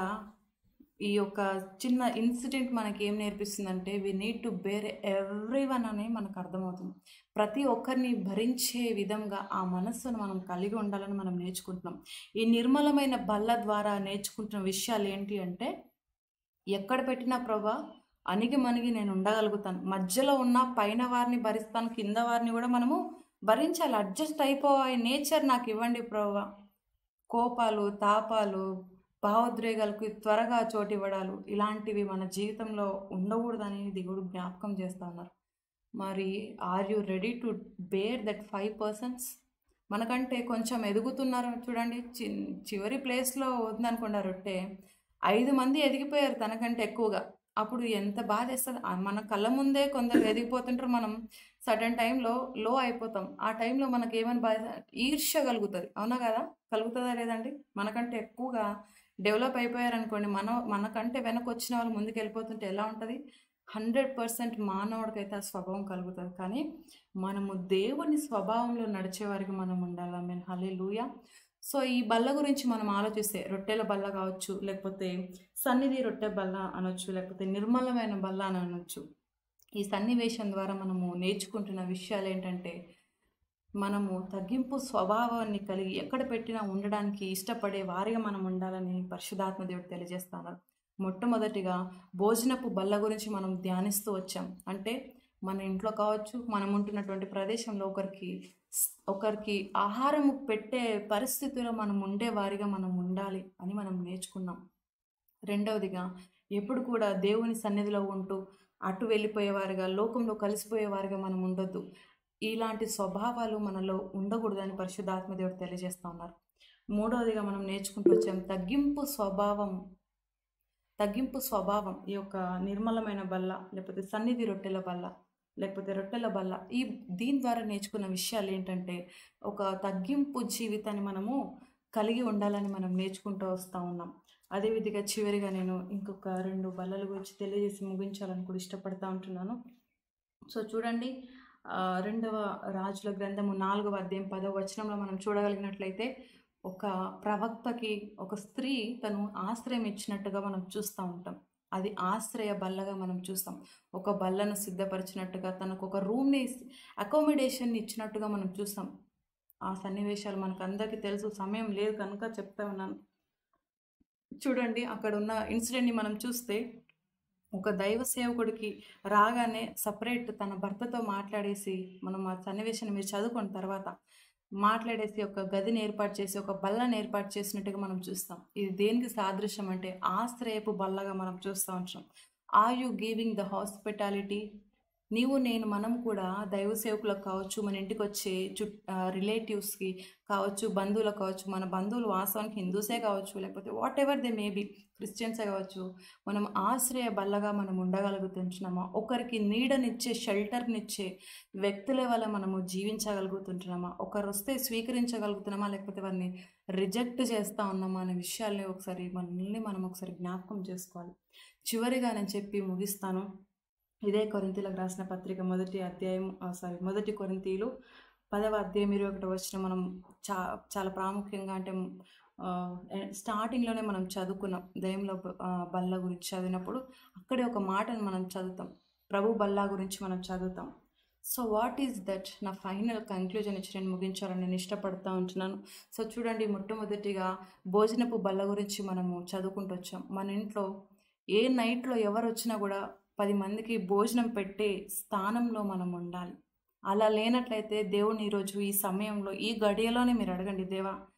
ఈ యొక్క చిన్న ఇన్సిడెంట్ మనకి ఏం నేర్పిస్తుందంటే we need to bear everyone అని మనకు అర్థమవుతుంది ప్రతి ఒక్కరిని భరించే విధంగా ఆ మనస్సును మనం కలిగి ఉండాలని మనం నేర్చుకుంటున్నాం ఈ నిర్మలమైన బల్ల ద్వారా నేర్చుకుంటున్న విషయాలు ఏంటి అంటే ఎక్కడ పెట్టినా ప్రభా అణిగి మణిగి నేను ఉండగలుగుతాను మధ్యలో ఉన్న పైన వారిని భరిస్తాను కింద వారిని కూడా మనము భరించాలి అడ్జస్ట్ అయిపోయే నేచర్ నాకు ఇవ్వండి ప్రభా కోపాలు తాపాలు భావోద్రేగాలకు త్వరగా చోటు ఇవ్వడాలు ఇలాంటివి మన జీవితంలో ఉండకూడదని దేవుడు జ్ఞాపకం చేస్తా ఉన్నారు మరి are you ready to bear that five persons మనకంటే కొంచెం ఎదుగుతున్నారు చూడండి చి చివరి ప్లేస్లో ఉందనుకోండి ఆ రొట్టె ఐదు మంది ఎదిగిపోయారు తనకంటే ఎక్కువగా అప్పుడు ఎంత బాధ వేస్తుంది ఆ మన కళ్ళ ముందే కొందరు ఎదిగిపోతుంటారు మనం సడన్ టైంలో లో అయిపోతాం ఆ టైంలో మనకి ఏమని బాధ ఈర్ష్య కలుగుతుంది అవునా కదా కలుగుతుందా లేదండి మనకంటే ఎక్కువగా డెవలప్ అయిపోయారనుకోండి మన మనకంటే వెనక వచ్చిన వాళ్ళు ముందుకు వెళ్ళిపోతుంటే ఎలా ఉంటుంది హండ్రెడ్ పర్సెంట్ మానవుడికైతే ఆ స్వభావం కలుగుతుంది కానీ మనము దేవుని స్వభావంలో నడిచేవారికి మనం ఉండాలి మీన్ హలే లూయా సో ఈ బల్ల గురించి మనం ఆలోచిస్తే రొట్టెల బల్ల కావచ్చు లేకపోతే సన్నిధి రొట్టె బల్ల అనొచ్చు లేకపోతే నిర్మలమైన బల్ల అని అనొచ్చు ఈ సన్నివేశం ద్వారా మనము నేర్చుకుంటున్న విషయాలు ఏంటంటే మనము తగ్గింపు స్వభావాన్ని కలిగి ఎక్కడ పెట్టినా ఉండడానికి ఇష్టపడే వారిగా మనం ఉండాలని పరిశుధాత్మ దేవుడు తెలియజేస్తున్నారు మొట్టమొదటిగా భోజనపు బల్ల గురించి మనం ధ్యానిస్తూ వచ్చాం అంటే మన ఇంట్లో కావచ్చు మనం ఉంటున్నటువంటి ప్రదేశంలో ఒకరికి ఒకరికి ఆహారం పెట్టే పరిస్థితిలో మనం ఉండే వారిగా మనం ఉండాలి అని మనం నేర్చుకున్నాం రెండవదిగా ఎప్పుడు కూడా దేవుని సన్నిధిలో ఉంటూ అటు వెళ్ళిపోయేవారుగా లోకంలో కలిసిపోయేవారుగా మనం ఉండొద్దు ఇలాంటి స్వభావాలు మనలో ఉండకూడదని పరిశుద్ధాత్మదేవుడు తెలియజేస్తా ఉన్నారు మూడవదిగా మనం నేర్చుకుంటూ వచ్చాం తగ్గింపు స్వభావం తగ్గింపు స్వభావం ఈ యొక్క నిర్మలమైన బల్ల లేకపోతే సన్నిధి రొట్టెల బల్ల లేకపోతే రొట్టెల బల్ల ఈ దీని ద్వారా నేర్చుకున్న విషయాలు ఏంటంటే ఒక తగ్గింపు జీవితాన్ని మనము కలిగి ఉండాలని మనం నేర్చుకుంటూ వస్తూ ఉన్నాం అదేవిధంగా చివరిగా నేను ఇంకొక రెండు బల్లల గురించి తెలియజేసి ముగించాలని కూడా ఇష్టపడతా ఉంటున్నాను సో చూడండి ఆ, రెండవ రాజుల గ్రంథము నాలుగవ అధ్యాయం పదవ వచనంలో మనం చూడగలిగినట్లయితే ఒక ప్రవక్తకి ఒక స్త్రీ తను ఆశ్రయం ఇచ్చినట్టుగా మనం చూస్తూ ఉంటాం అది ఆశ్రయ బల్లగా మనం చూస్తాం ఒక బల్లను సిద్ధపరిచినట్టుగా తనకు ఒక రూమ్ని అకామిడేషన్ ఇచ్చినట్టుగా మనం చూస్తాం ఆ సన్నివేశాలు మనకు అందరికీ తెలుసు సమయం లేదు కనుక చెప్తా ఉన్నాను చూడండి అక్కడ ఉన్న ఇన్సిడెంట్ని మనం చూస్తే ఒక దైవ సేవకుడికి రాగానే సపరేట్ తన భర్తతో మాట్లాడేసి మనం ఆ సన్నివేశాన్ని మీరు చదువుకున్న తర్వాత మాట్లాడేసి ఒక గదిని ఏర్పాటు చేసి ఒక బల్లని ఏర్పాటు చేసినట్టుగా మనం చూస్తాం ఇది దేనికి సాదృశ్యం అంటే ఆశ్రయపు బల్లగా మనం చూస్తూ ఉంటాం are you giving the hospitality నీవు నేను మనం కూడా దైవ సేవకులకు కావచ్చు మన ఇంటికి వచ్చే చుట్ రిలేటివ్స్కి కావచ్చు బంధువులకు కావచ్చు మన బంధువులు వాస్తవానికి హిందూసే కావచ్చు లేకపోతే వాట్ ఎవర్ దే మేబీ క్రిస్టియన్సే కావచ్చు మనం ఆశ్రయ బల్లగా మనం ఉండగలుగుతుంటున్నామా ఒకరికి నీడనిచ్చే షెల్టర్నిచ్చే వ్యక్తుల వల్ల మనము జీవించగలుగుతుంటున్నామా ఒకరు వస్తే స్వీకరించగలుగుతున్నామా లేకపోతే వారిని రిజెక్ట్ చేస్తూ ఉన్నామా అనే విషయాల్ని ఒకసారి మనల్ని మనం ఒకసారి జ్ఞాపకం చేసుకోవాలి చివరిగా నేను చెప్పి ముగిస్తాను ఇదే కొరింతీలకు రాసిన పత్రిక మొదటి అధ్యాయం సారీ మొదటి కొరింతీలు పదవ అధ్యాయం ఇరవై ఒకటి వచ్చిన మనం చా చాలా ప్రాముఖ్యంగా అంటే ఆ, స్టార్టింగ్లోనే మనం చదువుకున్నాం దయంలో బల్ల గురించి చదివినప్పుడు అక్కడే ఒక మాటను మనం చదువుతాం ప్రభు బల్లా గురించి మనం చదువుతాం సో వాట్ ఈస్ దట్ నా ఫైనల్ కంక్లూజన్ ఇచ్చి నేను ముగించాలని నేను ఇష్టపడుతూ ఉంటున్నాను సో చూడండి మొట్టమొదటిగా భోజనపు బల్ల గురించి మనము చదువుకుంటూ వచ్చాం మన ఇంట్లో ఏ నైట్లో ఎవరు వచ్చినా కూడా పది మందికి భోజనం పెట్టే స్థానంలో మనం ఉండాలి అలా లేనట్లయితే దేవుని ఈరోజు ఈ సమయంలో ఈ గడియలోనే మీరు అడగండి దేవా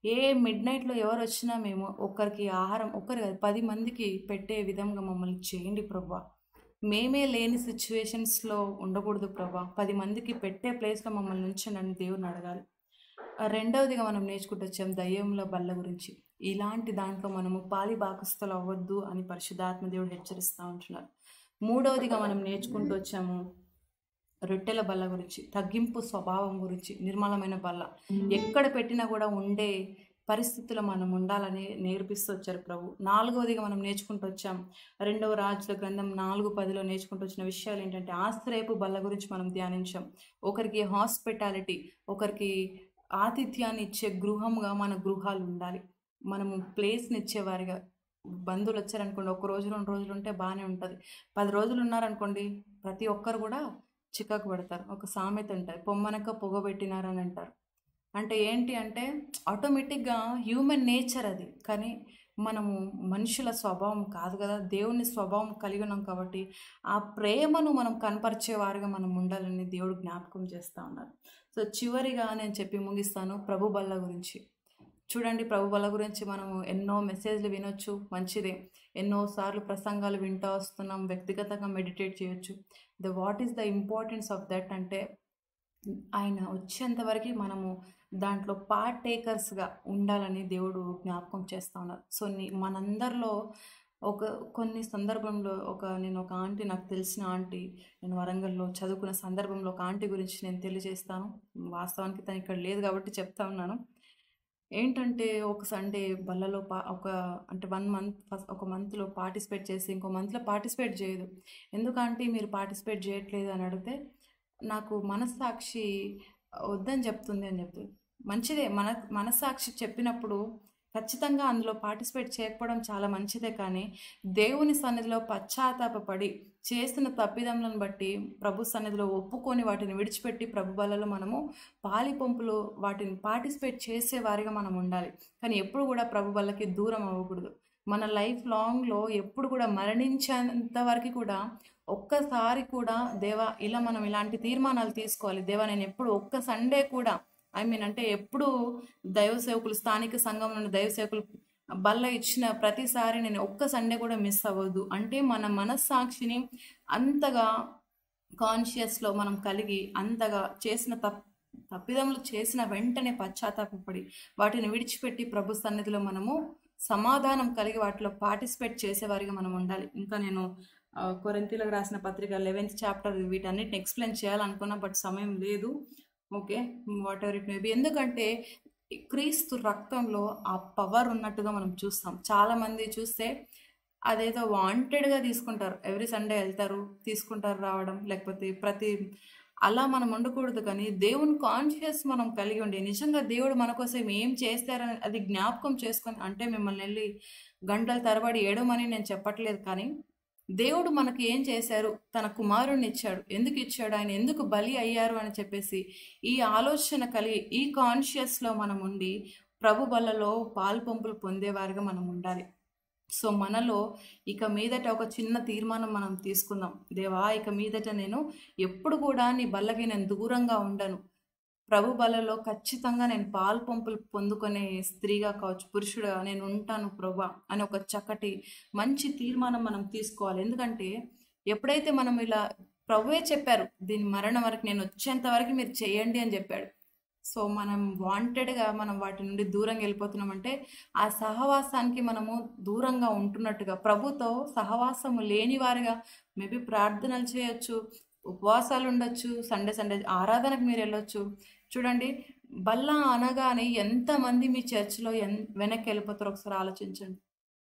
ఏ మిడ్ నైట్లో ఎవరు వచ్చినా మేము ఒకరికి ఆహారం ఒకరు కాదు పది మందికి పెట్టే విధంగా మమ్మల్ని చేయండి ప్రభా మేమే లేని సిచ్యువేషన్స్లో ఉండకూడదు ప్రభా పది మందికి పెట్టే ప్లేస్లో మమ్మల్ని ఉంచండి దేవుని అడగాలి ఆ రెండవదిగా మనం నేర్చుకుంటూ వచ్చాం దయ్యంల బల్ల గురించి ఇలాంటి దాంట్లో మనము పాలి బాకస్తులు అవ్వద్దు అని పరిశుద్ధాత్మ దేవుడు హెచ్చరిస్తూ ఉంటున్నారు మూడవదిగా మనం నేర్చుకుంటూ వచ్చాము రొట్టెల బల్ల గురించి తగ్గింపు స్వభావం గురించి నిర్మలమైన బల్ల ఎక్కడ పెట్టినా కూడా ఉండే పరిస్థితుల్లో మనం ఉండాలని నేర్పిస్తూ వచ్చారు ప్రభు నాలుగవదిగా మనం నేర్చుకుంటూ వచ్చాం రెండవ రాజుల గ్రంథం నాలుగు పదిలో నేర్చుకుంటూ వచ్చిన విషయాలు ఏంటంటే ఆశ్రయపు బల్ల గురించి మనం ధ్యానించాం ఒకరికి హాస్పిటాలిటీ ఒకరికి ఆతిథ్యాన్ని ఇచ్చే గృహంగా మన గృహాలు ఉండాలి మనము ప్లేస్ని ఇచ్చేవారిగా బంధువులు వచ్చారనుకోండి ఒక రోజు రెండు రోజులు ఉంటే బాగానే ఉంటుంది పది రోజులు ఉన్నారనుకోండి ప్రతి ఒక్కరు కూడా చికాకు పడతారు ఒక సామెత ఉంటుంది పొమ్మనక పొగబెట్టినారని అంటారు అంటే ఏంటి అంటే ఆటోమేటిక్గా హ్యూమన్ నేచర్ అది కానీ మనము మనుషుల స్వభావం కాదు కదా దేవుని స్వభావం కలిగి ఉన్నాం కాబట్టి ఆ ప్రేమను మనం కనపరిచేవారుగా మనం ఉండాలని దేవుడు జ్ఞాపకం చేస్తూ ఉన్నారు సో చివరిగా నేను చెప్పి ముగిస్తాను ప్రభు బల్ల గురించి చూడండి ప్రభు బల గురించి మనము ఎన్నో మెసేజ్లు వినొచ్చు మంచిదే ఎన్నోసార్లు ప్రసంగాలు వింటూ వస్తున్నాం వ్యక్తిగతంగా మెడిటేట్ చేయొచ్చు the what is the importance of that అంటే ఆయన వచ్చేంత వరకు మనము దాంట్లో పార్ట్ టేకర్స్గా ఉండాలని దేవుడు జ్ఞాపకం చేస్తూ ఉన్నారు సో నీ మనందరిలో ఒక కొన్ని సందర్భంలో ఒక నేను ఒక ఆంటీ నాకు తెలిసిన ఆంటీ నేను వరంగల్లో చదువుకున్న సందర్భంలో ఒక ఆంటీ గురించి నేను తెలియజేస్తాను వాస్తవానికి తను ఇక్కడ లేదు కాబట్టి చెప్తా ఉన్నాను ఏంటంటే ఒక సండే బల్లలో పా ఒక అంటే వన్ మంత్ ఫస్ట్ ఒక మంత్లో పార్టిసిపేట్ చేసి ఇంకో మంత్లో పార్టిసిపేట్ చేయదు ఎందుకంటే మీరు పార్టిసిపేట్ చేయట్లేదు అని అడిగితే నాకు మనస్సాక్షి వద్దని చెప్తుంది అని చెప్తుంది మంచిదే మన మనస్సాక్షి చెప్పినప్పుడు ఖచ్చితంగా అందులో పార్టిసిపేట్ చేయకపోవడం చాలా మంచిదే కానీ దేవుని సన్నిధిలో పశ్చాత్తాపడి చేసిన తప్పిదములను బట్టి ప్రభు సన్నిధిలో ఒప్పుకొని వాటిని విడిచిపెట్టి ప్రభు బలలో మనము పాలి పంపులో వాటిని పార్టిసిపేట్ చేసే వారిగా మనం ఉండాలి కానీ ఎప్పుడు కూడా ప్రభు బలకి దూరం అవ్వకూడదు మన లైఫ్ లాంగ్లో ఎప్పుడు కూడా మరణించేంత వరకు కూడా ఒక్కసారి కూడా దేవా ఇలా మనం ఇలాంటి తీర్మానాలు తీసుకోవాలి దేవా నేను ఎప్పుడు ఒక్క సండే కూడా ఐ మీన్ అంటే ఎప్పుడు దైవ సేవకులు స్థానిక సంఘంలో దైవ సేవకులు బల్ల ఇచ్చిన ప్రతిసారి నేను ఒక్క సండే కూడా మిస్ అవ్వద్దు అంటే మన మనస్సాక్షిని అంతగా కాన్షియస్లో మనం కలిగి అంతగా చేసిన తప్ తప్పిదములు చేసిన వెంటనే పశ్చాత్తాపడి వాటిని విడిచిపెట్టి ప్రభు సన్నిధిలో మనము సమాధానం కలిగి వాటిలో పార్టిసిపేట్ చేసేవారిగా మనం ఉండాలి ఇంకా నేను ఆ, కొరింథీలకు రాసిన పత్రిక లెవెన్త్ చాప్టర్ వీటన్నిటిని ఎక్స్ప్లెయిన్ చేయాలనుకున్నా బట్ సమయం లేదు okay whatever it may be ఎందుకంటే క్రీస్తు రక్తంలో ఆ పవర్ ఉన్నట్టుగా మనం చూస్తాం చాలామంది చూస్తే అదేదో వాంటెడ్గా తీసుకుంటారు ఎవ్రీ సండే వెళ్తారు తీసుకుంటారు రావడం లేకపోతే ప్రతి అలా మనం ఉండకూడదు కానీ దేవుని కాన్షియస్ మనం కలిగి ఉండి నిజంగా దేవుడు మన కోసం ఏం చేస్తారని అది జ్ఞాపకం చేసుకొని అంటే మిమ్మల్ని వెళ్ళి గంటల తరబడి ఏడమని నేను చెప్పట్లేదు కానీ దేవుడు మనకి ఏం చేశారు తన కుమారుణ్ణి ఇచ్చాడు ఎందుకు ఇచ్చాడు ఆయన ఎందుకు బలి అయ్యారు అని చెప్పేసి ఈ ఆలోచన కలిగి ఈ కాన్షియస్లో మనం ఉండి ప్రభు బలలో పాలు పంపులు పొందేవారుగా మనం ఉండాలి సో మనలో ఇక మీదట ఒక చిన్న తీర్మానం మనం తీసుకుందాం దేవా ఇక మీదట నేను ఎప్పుడు కూడా నీ బల్లకి నేను దూరంగా ఉండను ప్రభు బలలో ఖచ్చితంగా నేను పాలు పంపులు పొందుకునే స్త్రీగా కావచ్చు పురుషుడుగా నేను ఉంటాను ప్రభా అని ఒక చక్కటి మంచి తీర్మానం మనం తీసుకోవాలి ఎందుకంటే ఎప్పుడైతే మనం ఇలా ప్రభువే చెప్పారు దీని మరణం వరకు నేను వచ్చేంత వరకు మీరు చేయండి అని చెప్పాడు సో మనం వాంటెడ్గా మనం వాటి నుండి దూరంగా వెళ్ళిపోతున్నామంటే ఆ సహవాసానికి మనము దూరంగా ఉంటున్నట్టుగా ప్రభుతో సహవాసము లేని వారిగా మేబీ ప్రార్థనలు చేయొచ్చు ఉపవాసాలు ఉండొచ్చు సండే సండే ఆరాధనకు మీరు వెళ్ళొచ్చు చూడండి బల్ల అనగానే ఎంతమంది మీ చర్చిలో ఎన్ వెనక్కి వెళ్ళిపోతారో ఒకసారి ఆలోచించండి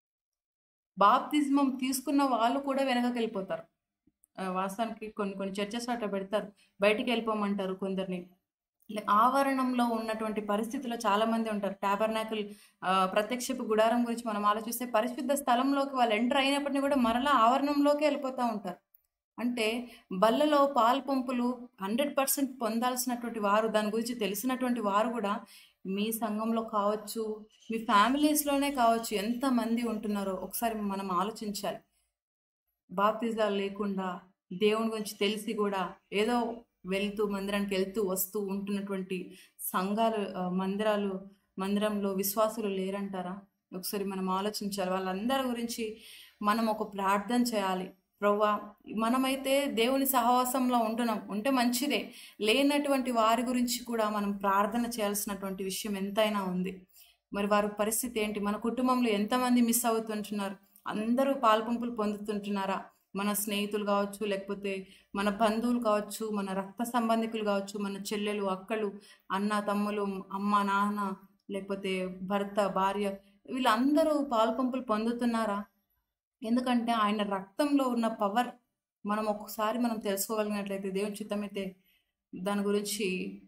బాప్తిజమం తీసుకున్న వాళ్ళు కూడా వెనకకి వెళ్ళిపోతారు ఆ, వాస్తవానికి కొన్ని కొన్ని చర్చెస్ అట్లా పెడతారు బయటికి వెళ్ళిపోమంటారు కొందరిని లే- ఆవరణంలో ఉన్నటువంటి పరిస్థితిలో చాలా మంది ఉంటారు టాబర్నాకుల్ ప్రత్యక్షపు గుడారం గురించి మనం ఆలోచిస్తే పరిశుద్ధ స్థలంలోకి వాళ్ళు ఎంటర్ అయినప్పటికీ కూడా మరలా ఆవరణంలోకి వెళ్ళిపోతూ ఉంటారు అంటే బల్లలో పాలు పంపులు హండ్రెడ్ పర్సెంట్ పొందాల్సినటువంటి వారు దాని గురించి తెలిసినటువంటి వారు కూడా మీ సంఘంలో కావచ్చు మీ ఫ్యామిలీస్లోనే కావచ్చు ఎంతమంది ఉంటున్నారో ఒకసారి మనం ఆలోచించాలి బాప్తిజాలు లేకుండా దేవుని గురించి తెలిసి కూడా ఏదో వెళ్తూ మందిరానికి వెళ్తూ వస్తూ ఉంటున్నటువంటి సంఘాలు ఆ, మందిరాలు మందిరంలో విశ్వాసులు లేరంటారా ఒకసారి మనం ఆలోచించాలి వాళ్ళందరి గురించి మనం ఒక ప్రార్థన చేయాలి ప్రవ్వా మనమైతే దేవుని సహవాసంలో ఉంటున్నాం ఉంటే మంచిదే లేనటువంటి వారి గురించి కూడా మనం ప్రార్థన చేయాల్సినటువంటి విషయం ఎంతైనా ఉంది మరి వారి పరిస్థితి ఏంటి మన కుటుంబంలో ఎంతమంది మిస్ అవుతుంటున్నారు అందరూ పాల్పంపులు పొందుతుంటున్నారా మన స్నేహితులు కావచ్చు లేకపోతే మన బంధువులు కావచ్చు మన రక్త సంబంధికులు కావచ్చు మన చెల్లెలు అక్కలు అన్న తమ్ములు అమ్మ నాన్న లేకపోతే భర్త భార్య వీళ్ళందరూ పాల్పంపులు పొందుతున్నారా ఎందుకంటే ఆయన రక్తంలో ఉన్న పవర్ మనం ఒక్కసారి మనం తెలుసుకోగలిగినట్లయితే దేవుని చిత్తమైతే దాని గురించి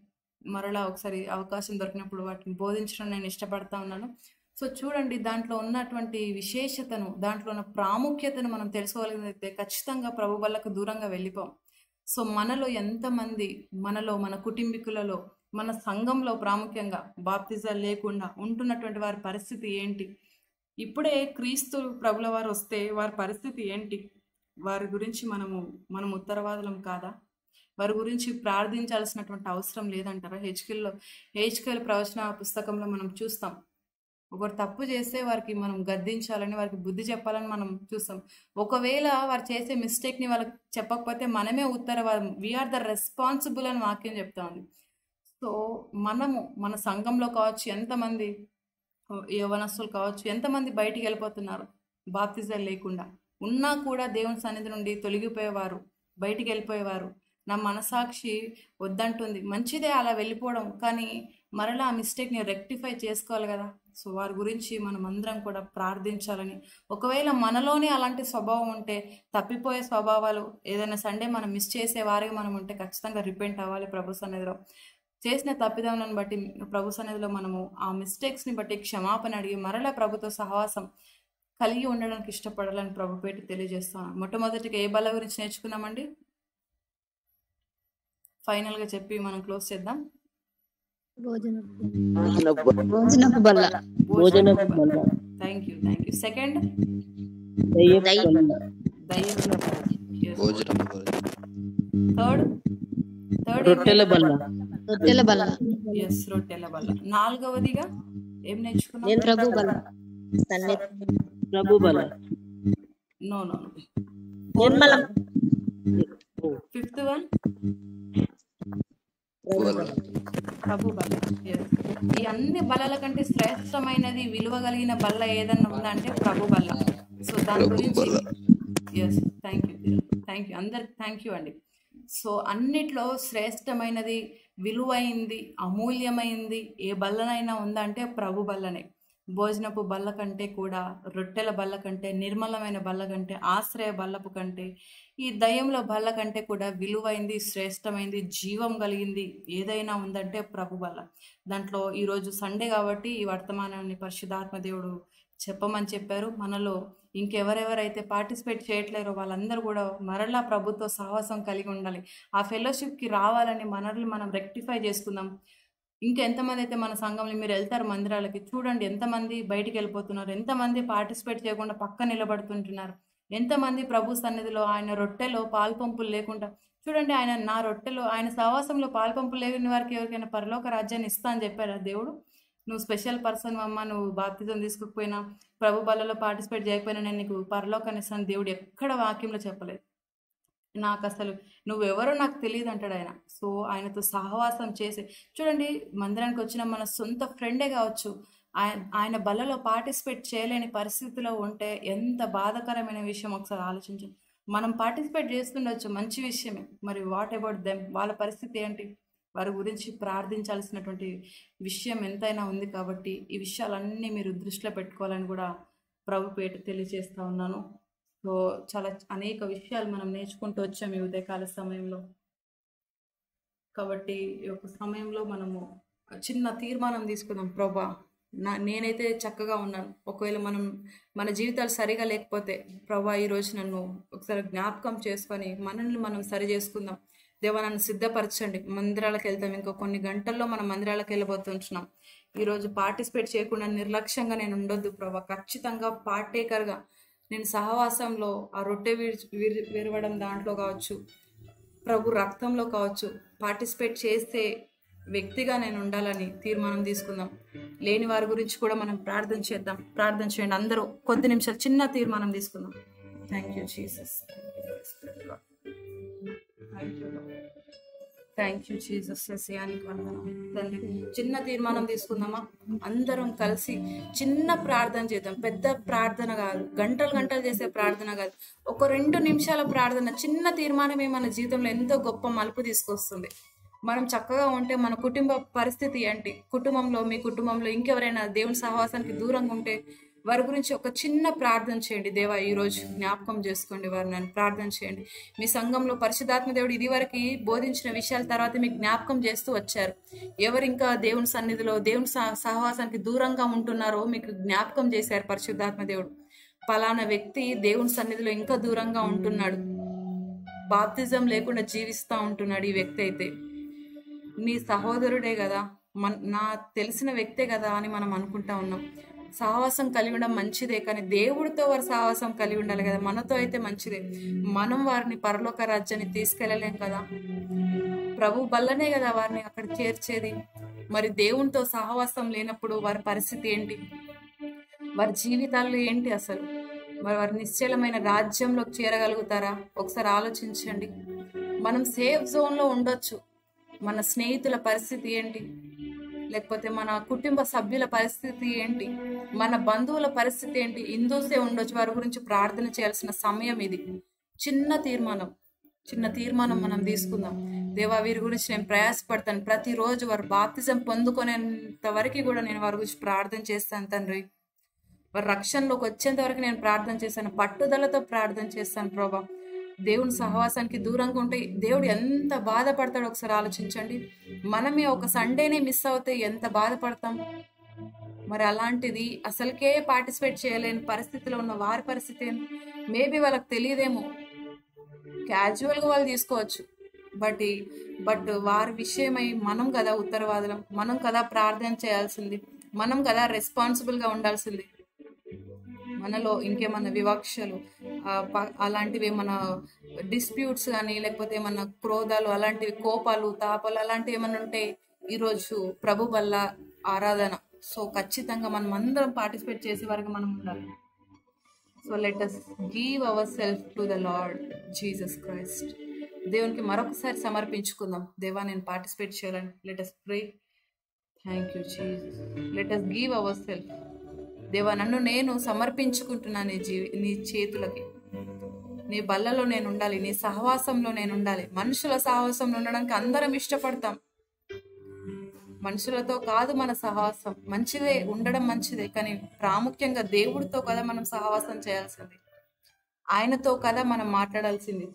మరలా ఒకసారి అవకాశం దొరికినప్పుడు వాటిని బోధించడం నేను ఇష్టపడతా ఉన్నాను సో చూడండి దాంట్లో ఉన్నటువంటి విశేషతను దాంట్లో ఉన్న ప్రాముఖ్యతను మనం తెలుసుకోగలిగినైతే ఖచ్చితంగా ప్రభు వల్లకు దూరంగా వెళ్ళిపోం సో మనలో ఎంతమంది మనలో మన కుటుంబీకులలో మన సంఘంలో ప్రాముఖ్యంగా బాప్తిజాలు లేకుండా ఉంటున్నటువంటి వారి పరిస్థితి ఏంటి ఇప్పుడే క్రీస్తు ప్రభుల వారు వస్తే వారి పరిస్థితి ఏంటి వారి గురించి మనము మనం ఉత్తరవాదులం కాదా వారి గురించి ప్రార్థించాల్సినటువంటి అవసరం లేదంటారా హెచ్కెల్లో హెచ్కెల్ ప్రవచన పుస్తకంలో మనం చూస్తాం ఒకరు తప్పు చేస్తే వారికి మనం గద్దించాలని వారికి బుద్ధి చెప్పాలని మనం చూస్తాం ఒకవేళ వారు చేసే మిస్టేక్ని వాళ్ళకి చెప్పకపోతే మనమే ఉత్తరవాదం వీఆర్ ద రెస్పాన్సిబుల్ అని వాక్యం చెప్తా ఉంది సో మనము మన సంఘంలో కావచ్చు ఎంతమంది యవనస్తులు కావచ్చు ఎంతమంది బయటికి వెళ్ళిపోతున్నారు బాప్తిజాలు లేకుండా ఉన్నా కూడా దేవుని సన్నిధి నుండి తొలగిపోయేవారు బయటికి వెళ్ళిపోయేవారు నా మనసాక్షి వద్దంటుంది మంచిదే అలా వెళ్ళిపోవడం కానీ మరలా ఆ మిస్టేక్ని రెక్టిఫై చేసుకోవాలి కదా సో వారి గురించి మనం అందరం కూడా ప్రార్థించాలని ఒకవేళ మనలోనే అలాంటి స్వభావం ఉంటే తప్పిపోయే స్వభావాలు ఏదైనా సండే మనం మిస్ చేసే వారికి మనం ఉంటే ఖచ్చితంగా రిపెంట్ అవ్వాలి ప్రభు సన్నిధిలో చేసిన తప్పిదములను బట్టి ప్రభు సన్నిధిలో మనము ఆ మిస్టేక్స్ని బట్టి క్షమాపణ అడిగి మరలా ప్రభుతో సహవాసం కలిగి ఉండడానికి ఇష్టపడాలని ప్రభు పేట తెలియజేస్తాను మొట్టమొదటిగా ఏ బల గురించి నేర్చుకున్నామండి ఫైనల్గా చెప్పి మనం క్లోజ్ చేద్దాం భోజనపు బల్ల భోజనపు బల్ల thank you thank you second దయ్యపు బల్ల దయ్యం భోజనం థర్డ్ థర్డ్ రొట్టెల బల్ల రొట్టెల బల్ల ఎస్ రొట్టెల వల్ల నాలుగవదిగా ఏం నేర్చుకున్నాం ప్రభు బల్ల ప్రభు బల్ల నో నో నిర్మలం ఫిఫ్త్ వన్ ప్రభు బల్ల Yes. ఈ అన్ని బల్లల కంటే శ్రేష్టమైనది విలువ కలిగిన బల్ల ఏదన్నా ఉందంటే ప్రభు బల్ల సో దాని ప్రభు గురించి బల్ల. Yes thank you thank you అందరికి థ్యాంక్ యూ అండి సో అన్నిట్లో శ్రేష్టమైనది విలువైంది అమూల్యమైంది ఏ బల్లనైనా ఉందంటే ప్రభు బల్లనే భోజనపు బల్ల కంటే కూడా రొట్టెల బల్ల కంటే నిర్మలమైన బల్ల కంటే ఆశ్రయ బల్లపు కంటే ఈ దయ్యంలో బల్ల కంటే కూడా విలువైంది శ్రేష్టమైంది జీవం కలిగింది ఏదైనా ఉందంటే ప్రభు బల్ల దాంట్లో ఈరోజు సండే కాబట్టి ఈ వర్తమానాన్ని పరిశుధాత్మ దేవుడు చెప్పమని చెప్పారు మనలో ఇంకెవరెవరైతే పార్టిసిపేట్ చేయట్లేరో వాళ్ళందరూ కూడా మరలా ప్రభుత్వ సహవాసం కలిగి ఉండాలి ఆ ఫెలోషిప్కి రావాలని మనల్ని మనం రెక్టిఫై చేసుకుందాం ఇంకా ఎంతమంది అయితే మన సంఘంలో మీరు వెళ్తారు మందిరాలకి చూడండి ఎంతమంది బయటికి వెళ్ళిపోతున్నారు ఎంతమంది పార్టిసిపేట్ చేయకుండా పక్క నిలబడుతుంటున్నారు ఎంతమంది ప్రభు సన్నిధిలో ఆయన రొట్టెలో పాల్పంపులు లేకుండా చూడండి ఆయన నా రొట్టెలో ఆయన సహవాసంలో పాల్పంపులు లేని వారికి ఎవరికైనా పరలోక రాజ్యాన్ని ఇస్తా అని చెప్పారా దేవుడు నువ్వు స్పెషల్ పర్సన్ అమ్మ నువ్వు బాప్తిజం తీసుకోకపోయినా ప్రభు బలలో పార్టిసిపేట్ చేయకపోయినా నేను నీకు పరలోకాన్ని ఇస్తాను దేవుడు ఎక్కడ వాక్యంలో చెప్పలేదు నాకు అసలు నువ్వెవరో నాకు తెలియదు అంటాడు ఆయన సో ఆయనతో సహవాసం చేసి చూడండి మందిరానికి వచ్చిన మన సొంత ఫ్రెండే కావచ్చు ఆయన ఆయన బలలో పార్టిసిపేట్ చేయలేని పరిస్థితిలో ఉంటే ఎంత బాధాకరమైన విషయం ఒకసారి ఆలోచించండి మనం పార్టిసిపేట్ చేస్తుండొచ్చు మంచి విషయమే మరి వాట్ అబౌట్ దెమ్ వాళ్ళ పరిస్థితి ఏంటి వారి గురించి ప్రార్థించాల్సినటువంటి విషయం ఎంతైనా ఉంది కాబట్టి ఈ విషయాలన్నీ మీరు దృష్టిలో పెట్టుకోవాలని కూడా ప్రభు పేట తెలియజేస్తా ఉన్నాను సో చాలా అనేక విషయాలు మనం నేర్చుకుంటూ వచ్చాం ఈ ఉదయకాల సమయంలో కాబట్టి ఈ యొక్క సమయంలో మనము చిన్న తీర్మానం తీసుకుందాం ప్రభా నా నేనైతే చక్కగా ఉన్నాను ఒకవేళ మనం మన జీవితాలు సరిగా లేకపోతే ప్రభా ఈరోజు నన్ను ఒకసారి జ్ఞాపకం చేసుకొని మనల్ని మనం సరి చేసుకుందాం దేవా నన్ను సిద్ధపరచండి మందిరాలకు వెళ్తాం ఇంకో కొన్ని గంటల్లో మనం మందిరాలకు వెళ్ళబోతుంటున్నాం ఈరోజు పార్టిసిపేట్ చేయకుండా నిర్లక్ష్యంగా నేను ఉండొద్దు ప్రభా ఖచ్చితంగా పార్టేకర్గా నేను సహవాసంలో ఆ రొట్టె విరి విరి- విరవడం దాంట్లో కావచ్చు ప్రభు రక్తంలో కావచ్చు పార్టిసిపేట్ చేస్తే వ్యక్తిగా నేను ఉండాలని తీర్మానం తీసుకుందాం లేని వారి గురించి కూడా మనం ప్రార్థన చేద్దాం ప్రార్థన చేయండి అందరూ కొద్ది నిమిషాలు చిన్న తీర్మానం తీసుకుందాం thank you Jesus thank you Jesus ఎస్యానికి వందనం తండ్రి చిన్న తీర్మానం తీసుకుందామా అందరం కలిసి చిన్న ప్రార్థన చేద్దాం పెద్ద ప్రార్థన కాదు గంటలు గంటలు చేసే ప్రార్థన కాదు ఒక రెండు నిమిషాల ప్రార్థన చిన్న తీర్మానమే మన జీవితంలో ఎంతో గొప్ప మలుపు తీసుకొస్తుంది మనం చక్కగా ఉంటే మన కుటుంబ పరిస్థితి ఏంటి కుటుంబంలో మీ కుటుంబంలో ఇంకెవరైనా దేవుని సహవాసానికి దూరంగా ఉంటే వారి గురించి ఒక చిన్న ప్రార్థన చేయండి దేవా ఈరోజు జ్ఞాపకం చేసుకోండి వారు నన్ను ప్రార్థన చేయండి మీ సంఘంలో పరిశుధాత్మ దేవుడు ఇదివరకు బోధించిన విషయాల తర్వాత మీకు జ్ఞాపకం చేస్తూ వచ్చారు ఎవరు ఇంకా దేవుని సన్నిధిలో దేవుని సహ- సహవాసానికి దూరంగా ఉంటున్నారో మీకు జ్ఞాపకం చేశారు పరిశుద్ధాత్మ దేవుడు పలానా వ్యక్తి దేవుని సన్నిధిలో ఇంకా దూరంగా ఉంటున్నాడు బాప్తిజం లేకుండా జీవిస్తూ ఉంటున్నాడు ఈ వ్యక్తి అయితే నీ సహోదరుడే కదా మన నా తెలిసిన వ్యక్తే కదా అని మనం అనుకుంటా ఉన్నాం సహవాసం కలిగి ఉండడం మంచిదే కానీ దేవుడితో వారి సహవాసం కలిగి ఉండాలి కదా మనతో అయితే మంచిదే మనం వారిని పరలోక రాజ్యాన్ని తీసుకెళ్ళలేం కదా ప్రభు వల్లనే కదా వారిని అక్కడ చేర్చేది మరి దేవునితో సహవాసం లేనప్పుడు వారి పరిస్థితి ఏంటి వారి జీవితాల్లో ఏంటి అసలు మరి వారి నిశ్చలమైన రాజ్యంలోకి చేరగలుగుతారా ఒకసారి ఆలోచించండి మనం సేఫ్ జోన్లో ఉండొచ్చు మన స్నేహితుల పరిస్థితి ఏంటి లేకపోతే మన కుటుంబ సభ్యుల పరిస్థితి ఏంటి మన బంధువుల పరిస్థితి ఏంటి హిందూసే ఉండొచ్చు వారి గురించి ప్రార్థన చేయాల్సిన సమయం ఇది చిన్న తీర్మానం చిన్న తీర్మానం మనం తీసుకుందాం దేవా వీరి గురించి నేను ప్రయాసపడతాను ప్రతిరోజు వారు బాప్తిజం పొందుకునేంత వరకు కూడా నేను వారి గురించి ప్రార్థన చేస్తాను తండ్రి వారి రక్షణలోకి వచ్చేంత వరకు నేను ప్రార్థన చేస్తాను పట్టుదలతో ప్రార్థన చేస్తాను ప్రభా దేవుని సహవాసానికి దూరంగా ఉంటే దేవుడు ఎంత బాధపడతాడో ఒకసారి ఆలోచించండి మనమే ఒక సండేనే మిస్ అవుతే ఎంత బాధపడతాం మరి అలాంటిది అసలుకే పార్టిసిపేట్ చేయలేని పరిస్థితిలో ఉన్న వారి పరిస్థితి మేబీ వాళ్ళకి తెలియదేమో క్యాజువల్గా వాళ్ళు తీసుకోవచ్చు బట్ ఈ- బట్ వారి విషయమై మనం కదా ఉత్తరవాదులం మనం కదా ప్రార్థన చేయాల్సింది మనం కదా రెస్పాన్సిబుల్గా ఉండాల్సింది మనలో ఇంకేమన్నా వివక్షలు ఆ, ప- అలాంటివి ఏమన్నా డిస్ప్యూట్స్ కానీ లేకపోతే ఏమన్నా క్రోధాలు అలాంటివి కోపాలు తాపాలు అలాంటివి ఏమన్నా ఉంటే ఈరోజు ప్రభు వల్ల ఆరాధన సో ఖచ్చితంగా మనం అందరం పార్టిసిపేట్ చేసే వరకు మనం ఉండాలి so let us give our self to the Lord Jesus Christ దేవునికి మరొకసారి సమర్పించుకుందాం దేవా నేను పార్టిసిపేట్ చేయాలని let us pray thank you Jesus let us give our self దేవా నన్ను నేను సమర్పించుకుంటున్నాను నీ జీవి నీ చేతులకి నీ బల్లలో నేను ఉండాలి నీ సహవాసంలో నేను ఉండాలి మనుషుల సహవాసంలో ఉండడానికి అందరం ఇష్టపడతాం మనుషులతో కాదు మన సహవాసం మంచిదే ఉండడం మంచిదే కానీ ప్రాముఖ్యంగా దేవుడితో కదా మనం సహవాసం చేయాల్సింది ఆయనతో కదా మనం మాట్లాడాల్సింది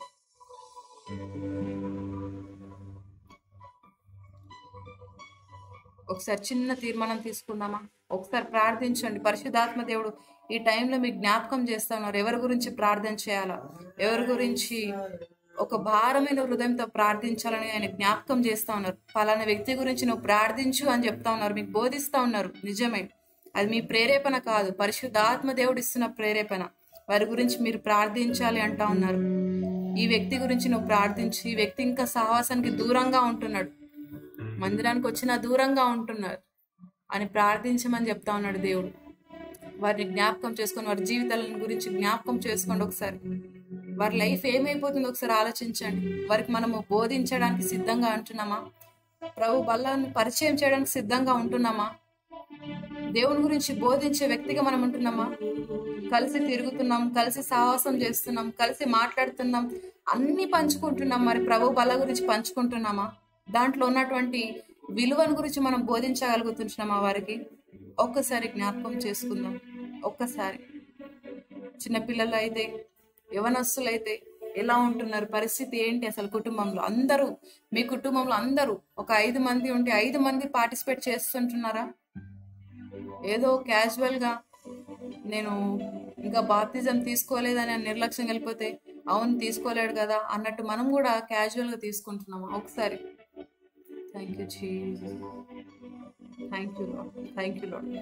ఒకసారి చిన్న తీర్మానం తీసుకుందామా ఒకసారి ప్రార్థించండి పరిశుధాత్మ దేవుడు ఈ టైంలో మీకు జ్ఞాపకం చేస్తా ఉన్నారు ఎవరి గురించి ప్రార్థన చేయాలా ఎవరి గురించి ఒక భారమైన హృదయంతో ప్రార్థించాలని ఆయన జ్ఞాపకం చేస్తా ఉన్నారు పలానా వ్యక్తి గురించి నువ్వు ప్రార్థించు అని చెప్తా ఉన్నారు మీకు బోధిస్తా ఉన్నారు నిజమే అది మీ ప్రేరేపణ కాదు పరిశుద్ధాత్మ దేవుడు ఇస్తున్న ప్రేరేపణ వారి గురించి మీరు ప్రార్థించాలి అంటా ఉన్నారు ఈ వ్యక్తి గురించి నువ్వు ప్రార్థించి ఈ వ్యక్తి ఇంకా సహవాసానికి దూరంగా ఉంటున్నాడు మందిరానికి వచ్చిన దూరంగా ఉంటున్నారు అని ప్రార్థించమని చెప్తా ఉన్నాడు దేవుడు వారిని జ్ఞాపకం చేసుకొని వారి జీవితాల గురించి జ్ఞాపకం చేసుకోండి ఒకసారి వారి లైఫ్ ఏమైపోతుందో ఒకసారి ఆలోచించండి వారికి మనము బోధించడానికి సిద్ధంగా ఉంటున్నామా ప్రభు బల్లాన్ని పరిచయం చేయడానికి సిద్ధంగా ఉంటున్నామా దేవుని గురించి బోధించే వ్యక్తిగా మనం ఉంటున్నామా కలిసి తిరుగుతున్నాం కలిసి సాహసం చేస్తున్నాం కలిసి మాట్లాడుతున్నాం అన్ని పంచుకుంటున్నాం మరి ప్రభు బల గురించి పంచుకుంటున్నామా దాంట్లో ఉన్నటువంటి విలువను గురించి మనం బోధించగలుగుతున్నామా వారికి ఒక్కసారి జ్ఞాపకం చేసుకుందాం ఒక్కసారి చిన్నపిల్లలు అయితే యవనస్తులు అయితే ఎలా ఉంటున్నారు పరిస్థితి ఏంటి అసలు కుటుంబంలో అందరూ మీ కుటుంబంలో అందరూ ఒక ఐదు మంది ఉంటే ఐదు మంది పార్టిసిపేట్ చేస్తుంటున్నారా ఏదో క్యాజువల్గా నేను ఇంకా బాప్తిజం తీసుకోలేదని అని నిర్లక్ష్యం వెళ్ళిపోతే అవును తీసుకోలేడు కదా అన్నట్టు మనం కూడా క్యాజువల్గా తీసుకుంటున్నాము ఒకసారి థ్యాంక్ యూ చీ thank you Lord thank you Lord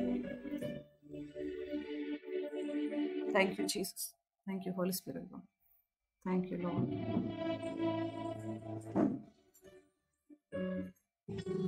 thank you Jesus thank you Holy Spirit thank you Lord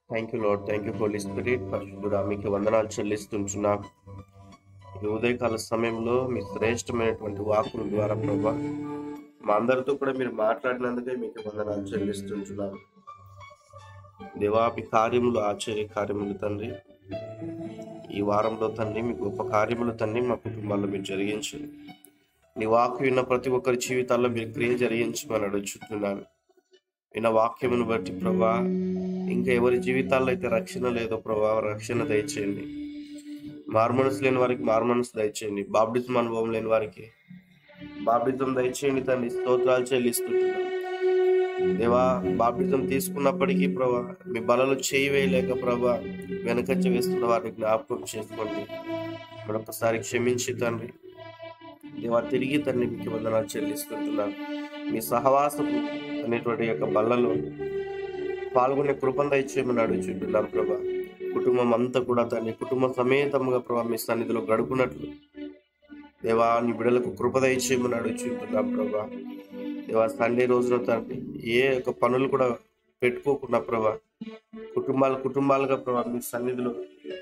thank you Lord thank you Holy Spirit పరిశుద్ధుడా మీకు వందనాలు చెల్లిస్తుంటున్నాం ఈ ఉదయకాల సమయంలో మీ శ్రేష్టమైనటువంటి వాకుల ద్వారా ప్రభా మా అందరితో కూడా మీరు మాట్లాడినందుకే మీకు వందనాలు చెల్లిస్తుంటున్నాం దేవా మీ కార్యములు ఆశ్చర్య కార్యములు తండ్రి ఈ వారంలో తండ్రి మీ గొప్ప కార్యములు తండ్రి మా కుటుంబాల్లో మీరు జరిగించండి నీ వాక్యం విన్న ప్రతి ఒక్కరి జీవితాల్లో మీరు క్రియ జరిగించమని అడుగుతున్నాను విన్న వాక్యమును బట్టి ప్రభా ఇంకా ఎవరి జీవితాల్లో అయితే రక్షణ లేదో ప్రభా రక్షణ దయచేయండి మార్మనసు లేని వారికి మార్మనసు దయచేయండి బాప్టిజం అనుభవం లేని వారికి బాప్టిజం దయచేయండి తండ్రి స్తోత్రాలు చెల్లిస్తుంటున్నాను దేవా బాప్టిజం తీసుకున్నప్పటికీ ప్రభా మీ బలలో చేయి వేయలేక ప్రభా వెనకంచ వేస్తున్న వారిని జ్ఞాపకం చేసుకోండి మరొకసారి క్షమించి తండ్రి దేవా తిరిగి తండ్రి మీకు వందనాలు చెల్లిస్తుంటున్నాను మీ సహవాసపు అనేటువంటి యొక్క బల్లలో పాల్గొనే కృపను దయచేయమని అడుగుచుంటున్నాం ప్రభా కుటుంబం అంతా కూడా తండ్రి కుటుంబ సమేతముగా ప్రభా మీ సన్నిధిలో గడుపునట్లు దేవా నీ బిడలకు కృప దయచేయమని అడుగుచుంటున్నాం ప్రభా దేవా సండే రోజున తండ్రి ఏ యొక్క పనులు కూడా పెట్టుకోకుండా ప్రభా కుటుంబాలు కుటుంబాలుగా ప్రభా మీ సన్నిధిలో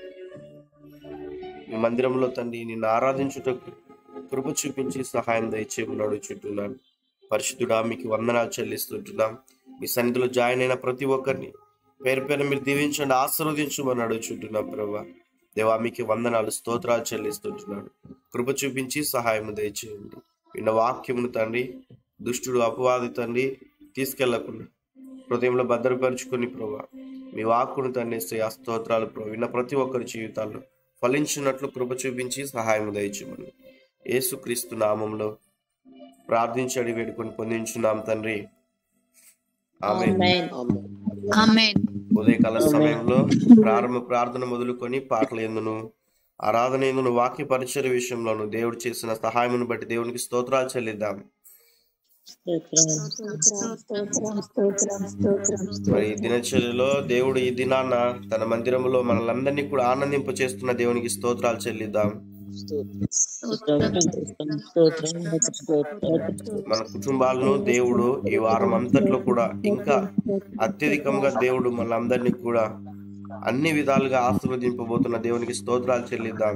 మీ మందిరంలో తండ్రి నిన్ను ఆరాధించుటకు కృప చూపించి సహాయం దయచేయమని అడుగుచుంటున్నాను పరిశుద్ధుడా మీకు వందనాలు చెల్లిస్తుంటున్నాం మీ సన్నిధిలో జాయిన్ అయిన ప్రతి ఒక్కరిని పేరు పేరు మీరు దీవించండి ఆశీర్వదించమని అడుగుచుంటున్నాం ప్రభా దేవా మీకు వందనాలు స్తోత్రాలు చెల్లిస్తుంటున్నాడు కృప చూపించి సహాయం దయచేయండి విన్న వాక్యమును తండ్రి దుష్టుడు అపవాది తండ్రి తీసుకెళ్లకుండా హృదయంలో భద్రపరుచుకుని ప్రభా మీ వాక్కును తండ్రి ఆ స్తోత్రాలు ప్రభు విన్న ప్రతి ఒక్కరి జీవితాల్లో ఫలించినట్లు కృప చూపించి సహాయం దయచేయమని యేసుక్రీస్తు నామంలో ప్రార్థించి అడిగి వేడుకొని పొందించున్నాం తండ్రి ఆమె ఆమేన్ ఉదయకాల సమయంలో ప్రారంభ ప్రార్థన మొదలుకొని పాటల ఎందును ఆరాధన ఎందును వాక్య పరిచయ విషయంలోను దేవుడు చేసిన సహాయమును బట్టి దేవునికి స్తోత్రాలు చెల్లిద్దాం మరి ఈ దినచర్యలో దేవుడు ఈ దినాన తన మందిరంలో మనలందరినీ కూడా ఆనందింప చేస్తున్న దేవునికి స్తోత్రాలు చెల్లిద్దాం మన కుటుంబాలను దేవుడు ఈ వారం అంతట్లో కూడా ఇంకా అత్యధికంగా దేవుడు మనందరినీ కూడా అన్ని విధాలుగా ఆశీర్వదింపబోతున్న దేవునికి స్తోత్రాలు చెల్లిద్దాం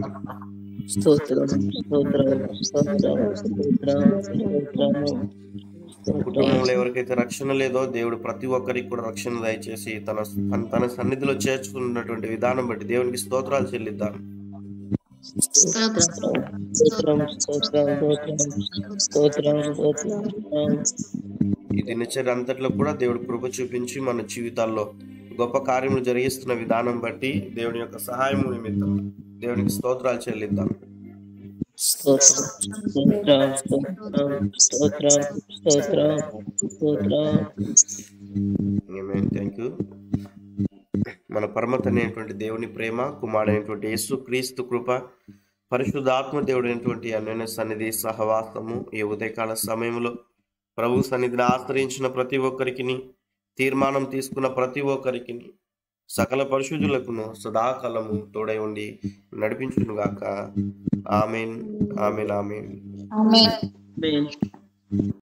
కుటుంబంలో ఎవరికైతే రక్షణ లేదో దేవుడు ప్రతి ఒక్కరికి కూడా రక్షణ దయచేసి తన తన సన్నిధిలో చేర్చుకున్నటువంటి విధానం బట్టి దేవునికి స్తోత్రాలు చెల్లిద్దాం ఈ దినచర్య అంతట్లో కూడా దేవుడు కృప చూపించి మన జీవితాల్లో గొప్ప కార్యములు జరిగిస్తున్న విధానం బట్టి దేవుని యొక్క సహాయం నిమిత్తం దేవునికి స్తోత్రాలు చెల్లిద్దాం థ్యాంక్ యూ మన పరమత అనేటువంటి దేవుని ప్రేమ కుమారుడైనటువంటి యేసు క్రీస్తు కృప పరిశుద్ధాత్మ దేవుడైనటువంటి అన్యోన్య సన్నిధి సహవాసము ఈ ఉదయకాల సమయంలో ప్రభు సన్నిధిని ఆశ్రయించిన ప్రతి ఒక్కరికి తీర్మానం తీసుకున్న ప్రతి ఒక్కరికి సకల పరిశుద్ధులకును సదాకాలము తోడై ఉండి నడిపించునుగాక ఆమెన్ ఆమెన్ ఆమెన్ ఆమేన్